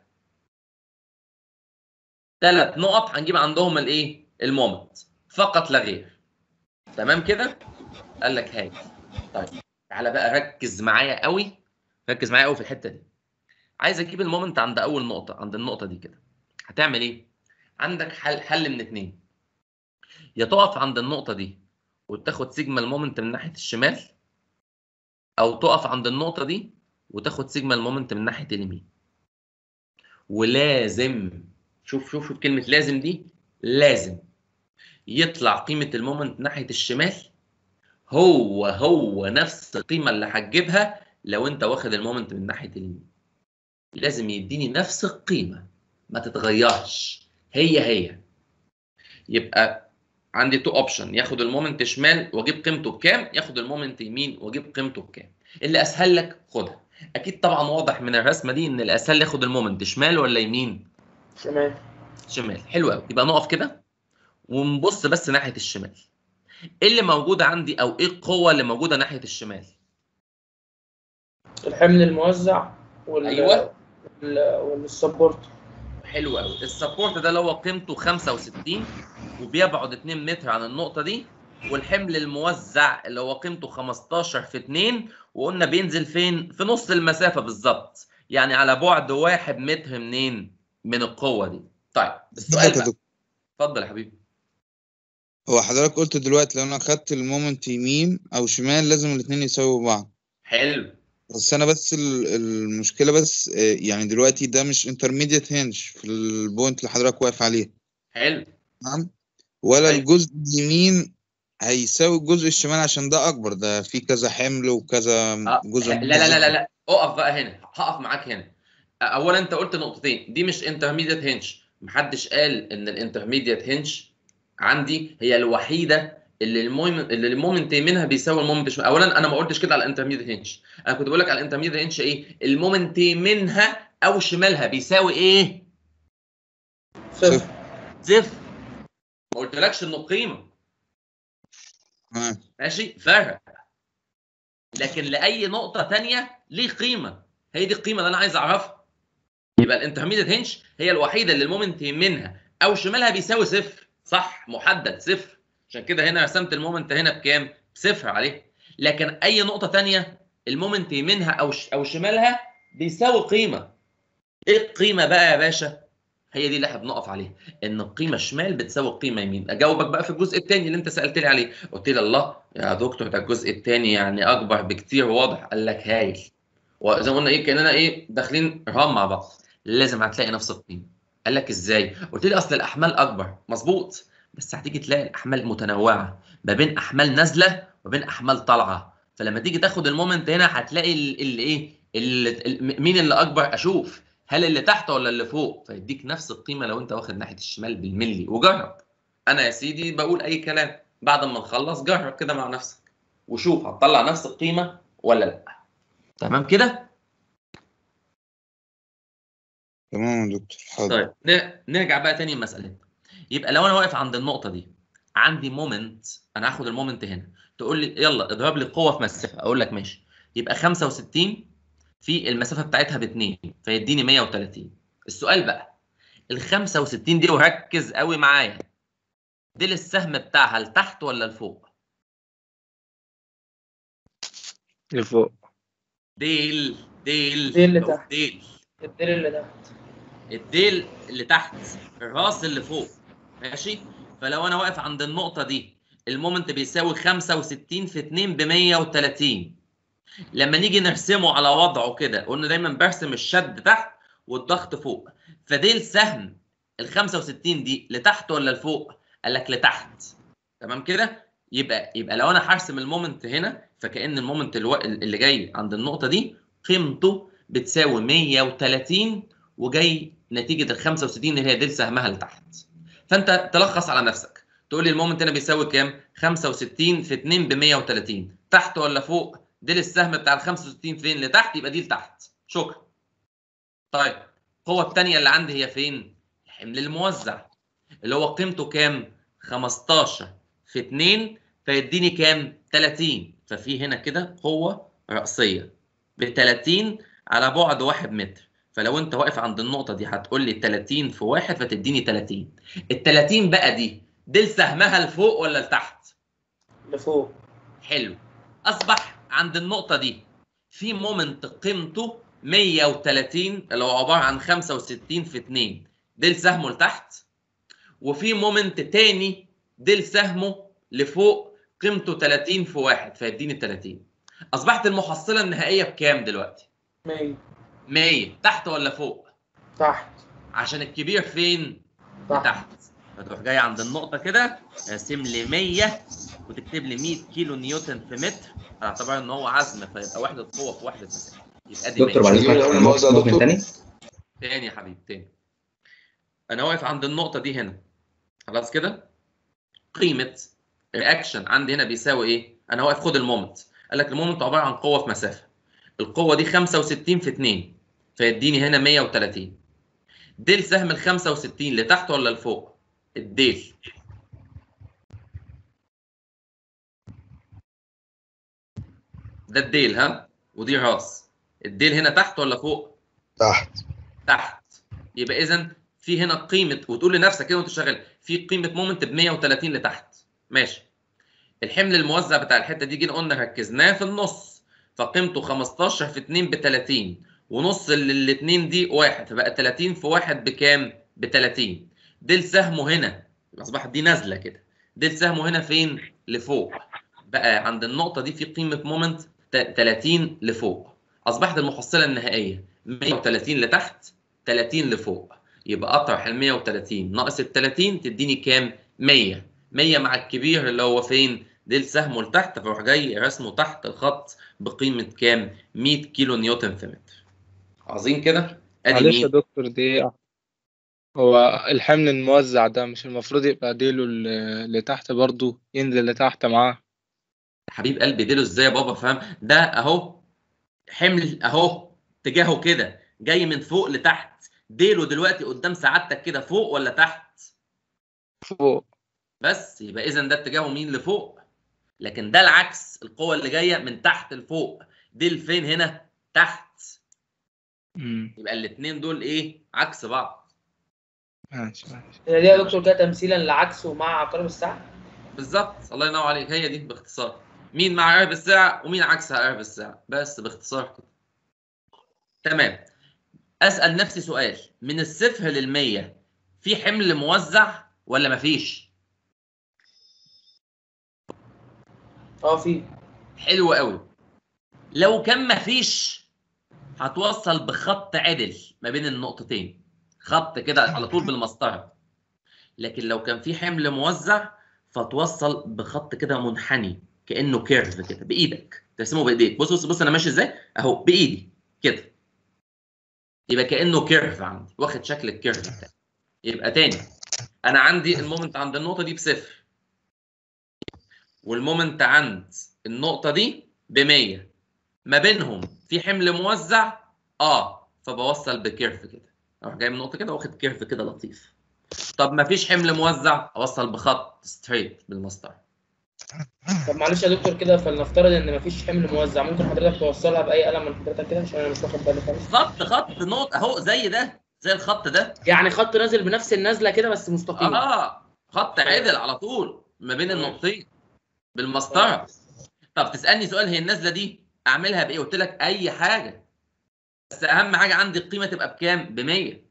ثلاث نقط هنجيب عندهم الايه المومنت فقط لا غير تمام كده قال لك هاي طيب تعالى بقى ركز معايا قوي ركز معايا قوي في الحته دي عايز اجيب المومنت عند اول نقطه عند النقطه دي كده هتعمل ايه عندك حل حل من اتنين يا تقف عند النقطه دي وتاخد سيجما المومنت من ناحيه الشمال او تقف عند النقطه دي وتاخد سيجما المومنت من ناحيه اليمين ولازم شوف شوف شوف كلمه لازم دي لازم يطلع قيمه المومنت ناحيه الشمال هو هو نفس القيمه اللي هتجيبها لو انت واخد المومنت من ناحيه اليمين لازم يديني نفس القيمه ما تتغيرش هي هي يبقى عندي تو اوبشن ياخد المومنت شمال واجيب قيمته بكام ياخد المومنت يمين واجيب قيمته بكام اللي اسهل لك خدها اكيد طبعا واضح من الرسمه دي ان الاسهل ياخد المومنت شمال ولا يمين شمال شمال حلو قوي يبقى نقف كده ونبص بس ناحيه الشمال ايه اللي موجود عندي او ايه القوه اللي موجوده ناحيه الشمال الحمل الموزع وال أيوة. وال- والسبورت حلو قوي السبورت ده اللي هو قيمته 65 وبيبعد 2 متر عن النقطه دي والحمل الموزع اللي هو قيمته 15 في 2 وقلنا بينزل فين في نص المسافه بالظبط يعني على بعد واحد متر منين من القوه دي طيب السؤال يا بقى دكتور اتفضل يا حبيبي هو حضرتك قلت دلوقتي لو انا خدت المومنت يمين او شمال لازم الاتنين يساووا بعض حلو بس انا بس ال- المشكله بس آه، يعني دلوقتي ده مش انترميديت هنج في البوينت اللي حضرتك واقف عليه حلو تمام ولا أيوة. الجزء اليمين هيساوي الجزء الشمال عشان ده اكبر ده في كذا حمل وكذا آه، جزء لا لا لا لا لا اقف بقى هنا هقف معاك هنا اولا انت قلت نقطتين دي مش انترميديت هنج محدش قال ان الانترميديت هنج عندي هي الوحيده اللي المومنت اللي المومنت منها بيساوي المومنت شمال اولا انا ما قلتش كده على الانترميديت هنج انا كنت بقول لك على الانترميديت هنج ايه المومنت منها او شمالها بيساوي ايه صفر صفر ما قلتلكش انه قيمه تمام ماشي فرق لكن لاي نقطه تانية ليه قيمه هي دي القيمه اللي انا عايز اعرفها يبقى الانترميديت هنش هي الوحيده اللي المومنت منها او شمالها بيساوي صفر صح محدد صفر عشان كده هنا رسمت المومنت هنا بكام بصفر عليه لكن اي نقطه تانية المومنت منها او ش... او شمالها بيساوي قيمه ايه القيمه بقى يا باشا هي دي اللي احنا بنقف عليها ان القيمه شمال بتساوي القيمه يمين اجاوبك بقى في الجزء الثاني اللي انت سالت لي عليه قلت لي الله يا دكتور ده الجزء الثاني يعني اكبر بكتير واضح قال لك هايل وزي ما قلنا ايه كاننا ايه داخلين رهان مع بعض لازم هتلاقي نفس القيمه قال لك ازاي قلت لي اصل الاحمال اكبر مظبوط بس هتيجي تلاقي الاحمال متنوعه ما بين احمال نازله وبين احمال طالعه فلما تيجي تاخد المومنت هنا هتلاقي اللي ايه ال- ال- مين اللي اكبر اشوف هل اللي تحت ولا اللي فوق فيديك نفس القيمه لو انت واخد ناحيه الشمال بالملي وجرب انا يا سيدي بقول اي كلام بعد ما نخلص جرب كده مع نفسك وشوف هتطلع نفس القيمه ولا لا تمام كده تمام يا دكتور حاضر طيب ن- نرجع بقى تاني المسألة يبقى لو انا واقف عند النقطة دي عندي مومنت انا هاخد المومنت هنا تقول لي يلا اضرب لي قوة في مسافة اقول لك ماشي يبقى 65 في المسافة بتاعتها ب 2 فيديني 130 السؤال بقى ال 65 دي وركز قوي معايا دي السهم بتاعها لتحت ولا لفوق؟ لفوق ديل ديل ديل اللي بقول تحت. ديل الديل اللي تحت الديل اللي تحت الراس اللي فوق ماشي فلو انا واقف عند النقطه دي المومنت بيساوي 65 في 2 ب 130 لما نيجي نرسمه على وضعه كده قلنا دايما برسم الشد تحت والضغط فوق فديل سهم ال 65 دي لتحت ولا لفوق؟ قال لك لتحت تمام كده؟ يبقى يبقى لو انا هرسم المومنت هنا فكأن المومنت الو... اللي جاي عند النقطة دي قيمته بتساوي 130 وجاي نتيجة ال 65 اللي هي ديل سهمها لتحت. فانت تلخص على نفسك تقول لي المومنت هنا بيساوي كام؟ 65 في 2 ب 130 تحت ولا فوق؟ ديل السهم بتاع ال 65 فين؟ لتحت يبقى دي لتحت. شكرا. طيب القوة الثانية اللي عندي هي فين؟ الحمل الموزع اللي هو قيمته كام؟ 15 في 2 فيديني كام؟ 30 ففي هنا كده قوة رأسية ب 30 على بعد 1 متر فلو انت واقف عند النقطة دي هتقول لي 30 في 1 فتديني 30 ال 30 بقى دي دي سهمها لفوق ولا لتحت؟ لفوق حلو اصبح عند النقطة دي في مومنت قيمته 130 اللي هو عبارة عن 65 في 2 ديل سهمه لتحت وفي مومنت تاني ديل سهمه لفوق قيمته 30 في 1 فيديني 30 اصبحت المحصلة النهائية بكام دلوقتي؟ 100 100 تحت ولا فوق؟ تحت عشان الكبير فين؟ تحت تحت فتروح جاي عند النقطة كده راسم لي 100 وتكتب لي 100 كيلو نيوتن في متر على اعتبار ان هو عزم فيبقى وحدة قوة في وحدة مساحة يبقى دي 100 دكتور بعد نجيب اذنك الأول ممكن الموزع يا ممكن دكتور؟ تاني تاني يا حبيبي تاني انا واقف عند النقطة دي هنا خلاص كده قيمة رياكشن عندي هنا بيساوي ايه؟ انا واقف خد المومنت قال لك المومنت عبارة عن قوة في مسافة القوة دي 65 في 2 فيديني هنا 130 ديل سهم ال 65 لتحت ولا لفوق؟ الديل ده الديل ها ودي راس الديل هنا تحت ولا فوق؟ تحت تحت يبقى اذا في هنا قيمه وتقول لنفسك كده وانت شغال في قيمه مومنت ب 130 لتحت ماشي الحمل الموزع بتاع الحته دي جينا قلنا ركزناه في النص فقيمته 15 في 2 ب 30 ونص الاثنين دي واحد فبقى 30 في واحد بكام؟ ب 30 ديل سهمه هنا اصبحت دي نازله كده ديل سهمه هنا فين؟ لفوق بقى عند النقطه دي في قيمه مومنت 30 لفوق اصبحت المحصله النهائيه 130 لتحت 30 لفوق يبقى اطرح ال 130 ناقص ال 30 تديني كام 100 100 مع الكبير اللي هو فين ديل سهمه لتحت فاروح جاي رسمه تحت الخط بقيمه كام 100 كيلو نيوتن في متر عظيم كده ادي معلش يا مين دكتور دي هو الحمل الموزع ده مش المفروض يبقى ديله ل- لتحت برضو ينزل لتحت معاه حبيب قلبي ديله ازاي يا بابا فاهم ده اهو حمل اهو اتجاهه كده جاي من فوق لتحت ديله دلوقتي قدام سعادتك كده فوق ولا تحت فوق بس يبقى اذا ده اتجاهه مين لفوق لكن ده العكس القوه اللي جايه من تحت لفوق دي فين هنا تحت مم. يبقى الاثنين دول ايه عكس بعض ماشي ماشي هي دي يا دكتور كده تمثيلا لعكسه مع عقارب الساعه بالظبط الله ينور عليك هي دي باختصار مين مع عقرب الساعه ومين عكسها عقرب الساعه بس باختصار كده تمام اسال نفسي سؤال من الصفر للمية في حمل موزع ولا مفيش اه في حلو قوي لو كان مفيش هتوصل بخط عدل ما بين النقطتين خط كده على طول بالمسطره لكن لو كان في حمل موزع فتوصل بخط كده منحني كانه كيرف كده بايدك ترسمه بايديك بص بص بص انا ماشي ازاي اهو بايدي كده يبقى كانه كيرف عندي واخد شكل الكيرف بتاعي يبقى تاني انا عندي المومنت عند النقطه دي بصفر والمومنت عند النقطه دي ب 100 ما بينهم في حمل موزع اه فبوصل بكيرف كده اروح جاي من النقطه كده واخد كيرف كده لطيف طب ما فيش حمل موزع اوصل بخط ستريت بالمسطره طب معلش يا دكتور كده فلنفترض ان مفيش حمل موزع ممكن حضرتك توصلها باي قلم من حضرتك كده عشان انا مش واخد بالي خالص خط خط نقطه اهو زي ده زي الخط ده يعني خط نازل بنفس النازله كده بس مستقيم اه خط عدل على طول ما بين النقطتين بالمسطره طب تسالني سؤال هي النازله دي اعملها بايه قلت لك اي حاجه بس اهم حاجه عندي القيمه تبقى بكام ب 100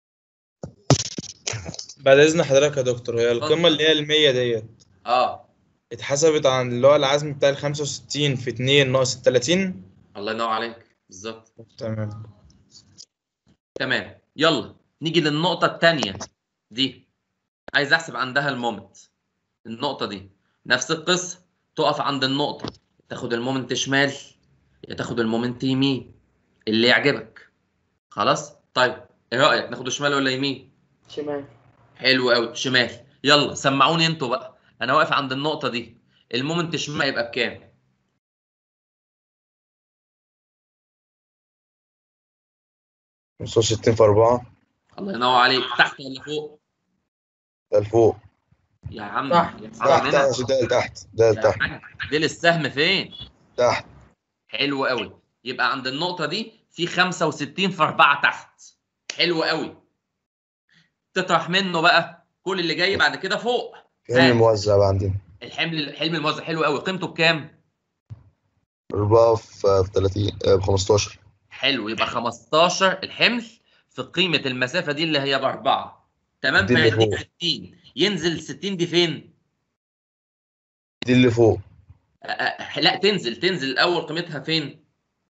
بعد اذن حضرتك يا دكتور هي اتفضل. القيمه اللي هي ال 100 ديت اه اتحسبت عن اللي هو العزم بتاع ال 65 في 2 ناقص ال 30 الله ينور عليك بالظبط تمام تمام يلا نيجي للنقطة التانية دي عايز احسب عندها المومنت النقطة دي نفس القصة تقف عند النقطة تاخد المومنت شمال يا تاخد المومنت يمين اللي يعجبك خلاص طيب ايه رأيك ناخده شمال ولا يمين شمال حلو قوي شمال يلا سمعوني انتوا بقى انا واقف عند النقطة دي المومنت شمال يبقى بكام خمسة وستين في أربعة الله ينور عليك تحت ولا فوق ده لفوق يا عم تحت. يا تحت عم تحت ده لتحت ده يا لتحت حاج، ديل السهم فين تحت حلو قوي يبقى عند النقطة دي في 65 في 4 تحت حلو قوي تطرح منه بقى كل اللي جاي بعد كده فوق فين ها. الموزع بقى عندنا الحمل الحلم الموزع حلو قوي قيمته بكام أربعة في في 30 آه، ب 15 حلو يبقى 15 الحمل في قيمة المسافة دي اللي هي بأربعة تمام دي اللي فيديك فوق. 60 ينزل 60 دي فين؟ دي اللي فوق أ- أ- لا تنزل تنزل الأول قيمتها فين؟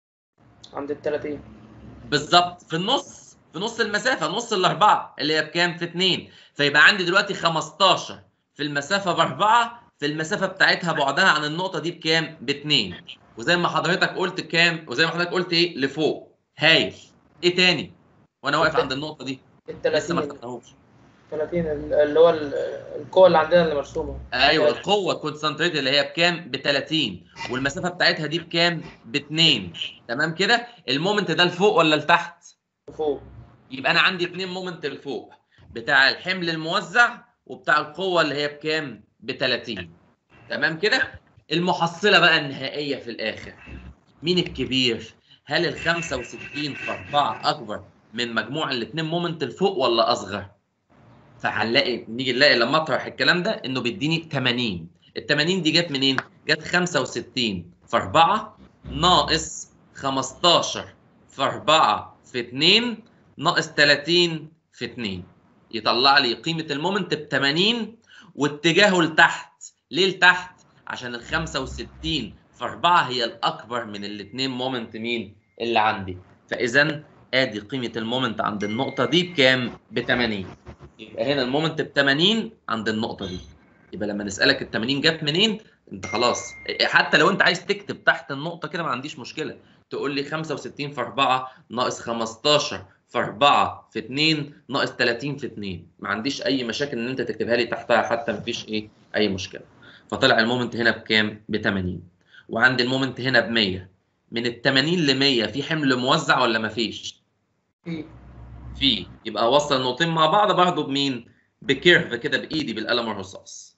عند ال 30 بالظبط في النص في نص المسافة نص الأربعة اللي هي بكام؟ في 2 فيبقى عندي دلوقتي 15 في المسافة بأربعة في المسافة بتاعتها بعدها عن النقطة دي بكام؟ باتنين وزي ما حضرتك قلت كام؟ وزي ما حضرتك قلت إيه؟ لفوق هايل إيه تاني؟ وأنا واقف عند النقطة دي ال لسه ما 30 خدناهوش 30 اللي هو ال- القوة اللي عندنا اللي مرسومة ايوه القوه الكونسنتريت اللي هي بكام ب 30 والمسافه بتاعتها دي بكام ب 2 تمام كده المومنت ده لفوق ولا لتحت فوق يبقى انا عندي اتنين مومنت لفوق بتاع الحمل الموزع وبتاع القوه اللي هي بكام ب 30 تمام كده المحصله بقى النهائيه في الاخر مين الكبير هل ال 65 في 4 اكبر من مجموع الاثنين مومنت لفوق ولا اصغر فهنلاقي نيجي نلاقي لما اطرح الكلام ده انه بيديني 80 ال 80 دي جت منين؟ جت 65 في 4 ناقص 15 في 4 في 2 ناقص 30 في 2 يطلع لي قيمة المومنت ب 80 واتجاهه لتحت ليه لتحت؟ عشان ال 65 في 4 هي الأكبر من الاثنين مومنت مين؟ اللي عندي فإذا ادي قيمة المومنت عند النقطة دي بكام؟ ب 80 يبقى هنا المومنت ب 80 عند النقطة دي يبقى لما نسألك ال 80 جت منين؟ انت خلاص حتى لو انت عايز تكتب تحت النقطة كده ما عنديش مشكلة تقول لي 65 في 4 ناقص 15 في 4 في 2 ناقص 30 في 2 ما عنديش اي مشاكل ان انت تكتبها لي تحتها حتى ما فيش ايه اي مشكلة فطلع المومنت هنا بكام؟ ب 80 وعندي المومنت هنا ب 100 من ال 80 ل 100 في حمل موزع ولا ما فيش؟ في في يبقى اوصل النقطتين مع بعض برضه بمين؟ بكيرف كده بايدي بالقلم الرصاص.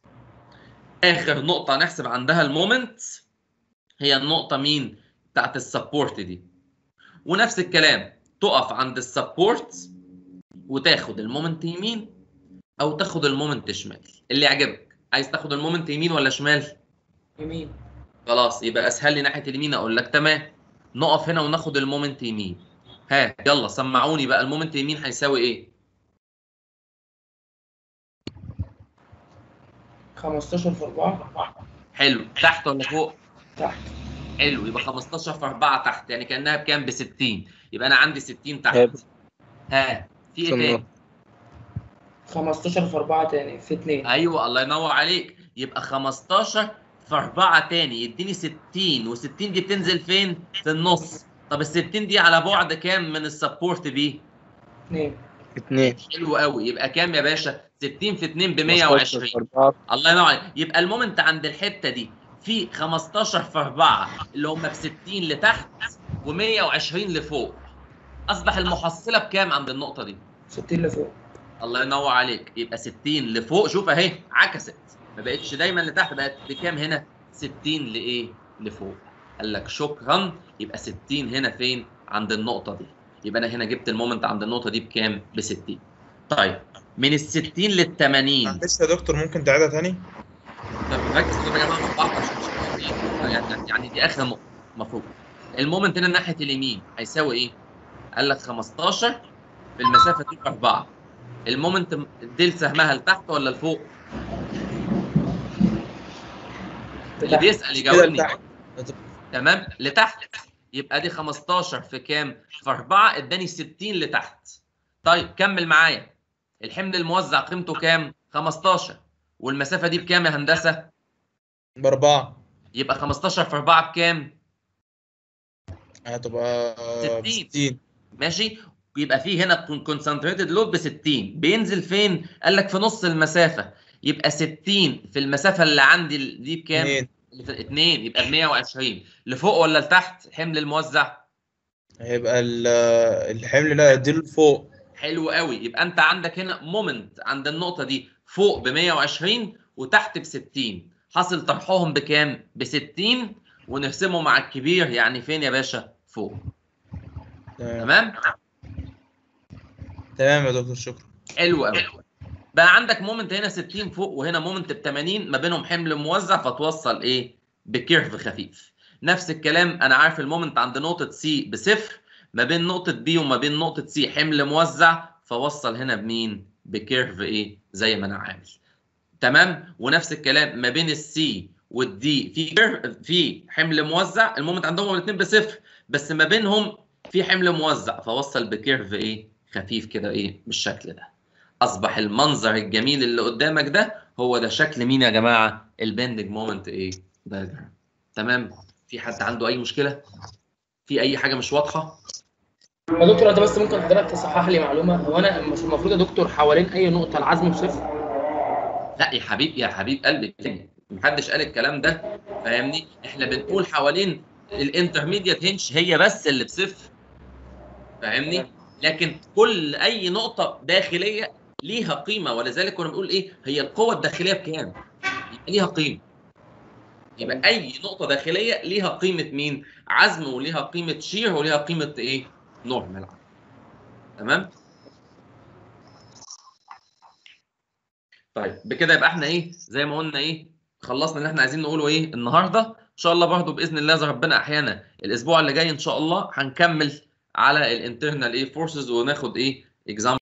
اخر نقطة نحسب عندها المومنت هي النقطة مين؟ بتاعت السبورت دي. ونفس الكلام تقف عند السبورت وتاخد المومنت يمين او تاخد المومنت شمال اللي يعجبك عايز تاخد المومنت يمين ولا شمال؟ يمين خلاص يبقى اسهل لي ناحية اليمين اقول لك تمام نقف هنا وناخد المومنت يمين ها يلا سمعوني بقى المومنت يمين هيساوي ايه؟ 15 في 4 حلو تحت ولا فوق؟ تحت حلو يبقى 15 في 4 تحت يعني كانها بكام؟ ب 60 يبقى انا عندي 60 تحت حلو. ها في ايه في تاني؟ النص. 15 في 4 تاني في 2 ايوه الله ينور عليك يبقى 15 في 4 تاني يديني 60 و60 دي بتنزل فين؟ في النص طب ال 60 دي على بعد كام من السبورت بي؟ 2 اتنين حلو قوي يبقى كام يا باشا؟ 60 في 2 ب 15 120 في أربعة. الله ينور عليك يبقى المومنت عند الحته دي في 15 في 4 اللي هم ب 60 لتحت و120 لفوق اصبح المحصله بكام عند النقطه دي 60 لفوق الله ينور عليك يبقى 60 لفوق شوف اهي عكست ما بقتش دايما لتحت بقت بكام هنا 60 لايه لفوق قال لك شكرا يبقى 60 هنا فين عند النقطه دي يبقى انا هنا جبت المومنت عند النقطه دي بكام ب 60 طيب من ال 60 لل 80 معلش يا دكتور ممكن تعيدها تاني طب ركز كده يا جماعه مع بعض عشان مش فاهم ايه يعني يعني دي اخر نقطه المفروض المومنت هنا ناحيه اليمين هيساوي ايه؟ قال لك 15 في المسافه دي 4 المومنت ديل سهمها لتحت ولا لفوق؟ اللي لتحت. بيسال كده يجاوبني لتحت تمام لتحت يبقى دي 15 في كام في 4 اداني 60 لتحت طيب كمل معايا الحمل الموزع قيمته كام 15 والمسافه دي بكام يا هندسه بأربعة يبقى 15 في 4 بكام هتبقى 60. بستين ماشي يبقى في هنا كونسنتريتد لود ب 60 بينزل فين قال لك في نص المسافه يبقى 60 في المسافه اللي عندي دي بكام اتنين اللي في 2 يبقى ب 120 لفوق ولا لتحت حمل الموزع هيبقى ال- الحمل ده هيديله لفوق حلو قوي يبقى انت عندك هنا مومنت عند النقطه دي فوق ب 120 وتحت ب 60 حاصل طرحهم بكام ب 60 ونرسمه مع الكبير يعني فين يا باشا فوق تمام تمام تمام يا دكتور شكرا حلو قوي بقى عندك مومنت هنا 60 فوق وهنا مومنت ب 80 ما بينهم حمل موزع فتوصل ايه بكيرف خفيف نفس الكلام انا عارف المومنت عند نقطه سي بصفر ما بين نقطه بي وما بين نقطه سي حمل موزع فوصل هنا بمين بكيرف ايه زي ما انا عامل تمام ونفس الكلام ما بين السي والدي في كيرف في حمل موزع المومنت عندهم الاثنين بصفر بس ما بينهم في حمل موزع فوصل بكيرف ايه خفيف كده ايه بالشكل ده اصبح المنظر الجميل اللي قدامك ده هو ده شكل مين يا جماعه البندنج مومنت ايه دايجرام تمام في حد عنده اي مشكله في اي حاجه مش واضحه يا دكتور انت بس ممكن حضرتك تصحح لي معلومه هو انا مش المفروض يا دكتور حوالين اي نقطه العزم بصفر لا يا حبيب يا حبيب قلبي تاني محدش قال الكلام ده فاهمني احنا بنقول حوالين الانترميديت هنش هي بس اللي بصفر فاهمني لكن كل اي نقطه داخليه ليها قيمه ولذلك كنا بنقول ايه هي القوه الداخليه بكام يبقى ليها قيمه يبقى اي نقطه داخليه ليها قيمه مين عزم وليها قيمه شير وليها قيمه ايه نورمال تمام طيب بكده يبقى احنا ايه زي ما قلنا ايه خلصنا اللي احنا عايزين نقوله ايه النهارده ان شاء الله برضو باذن الله اذا ربنا احيانا الاسبوع اللي جاي ان شاء الله هنكمل على الانترنال ايه فورسز وناخد ايه اكزام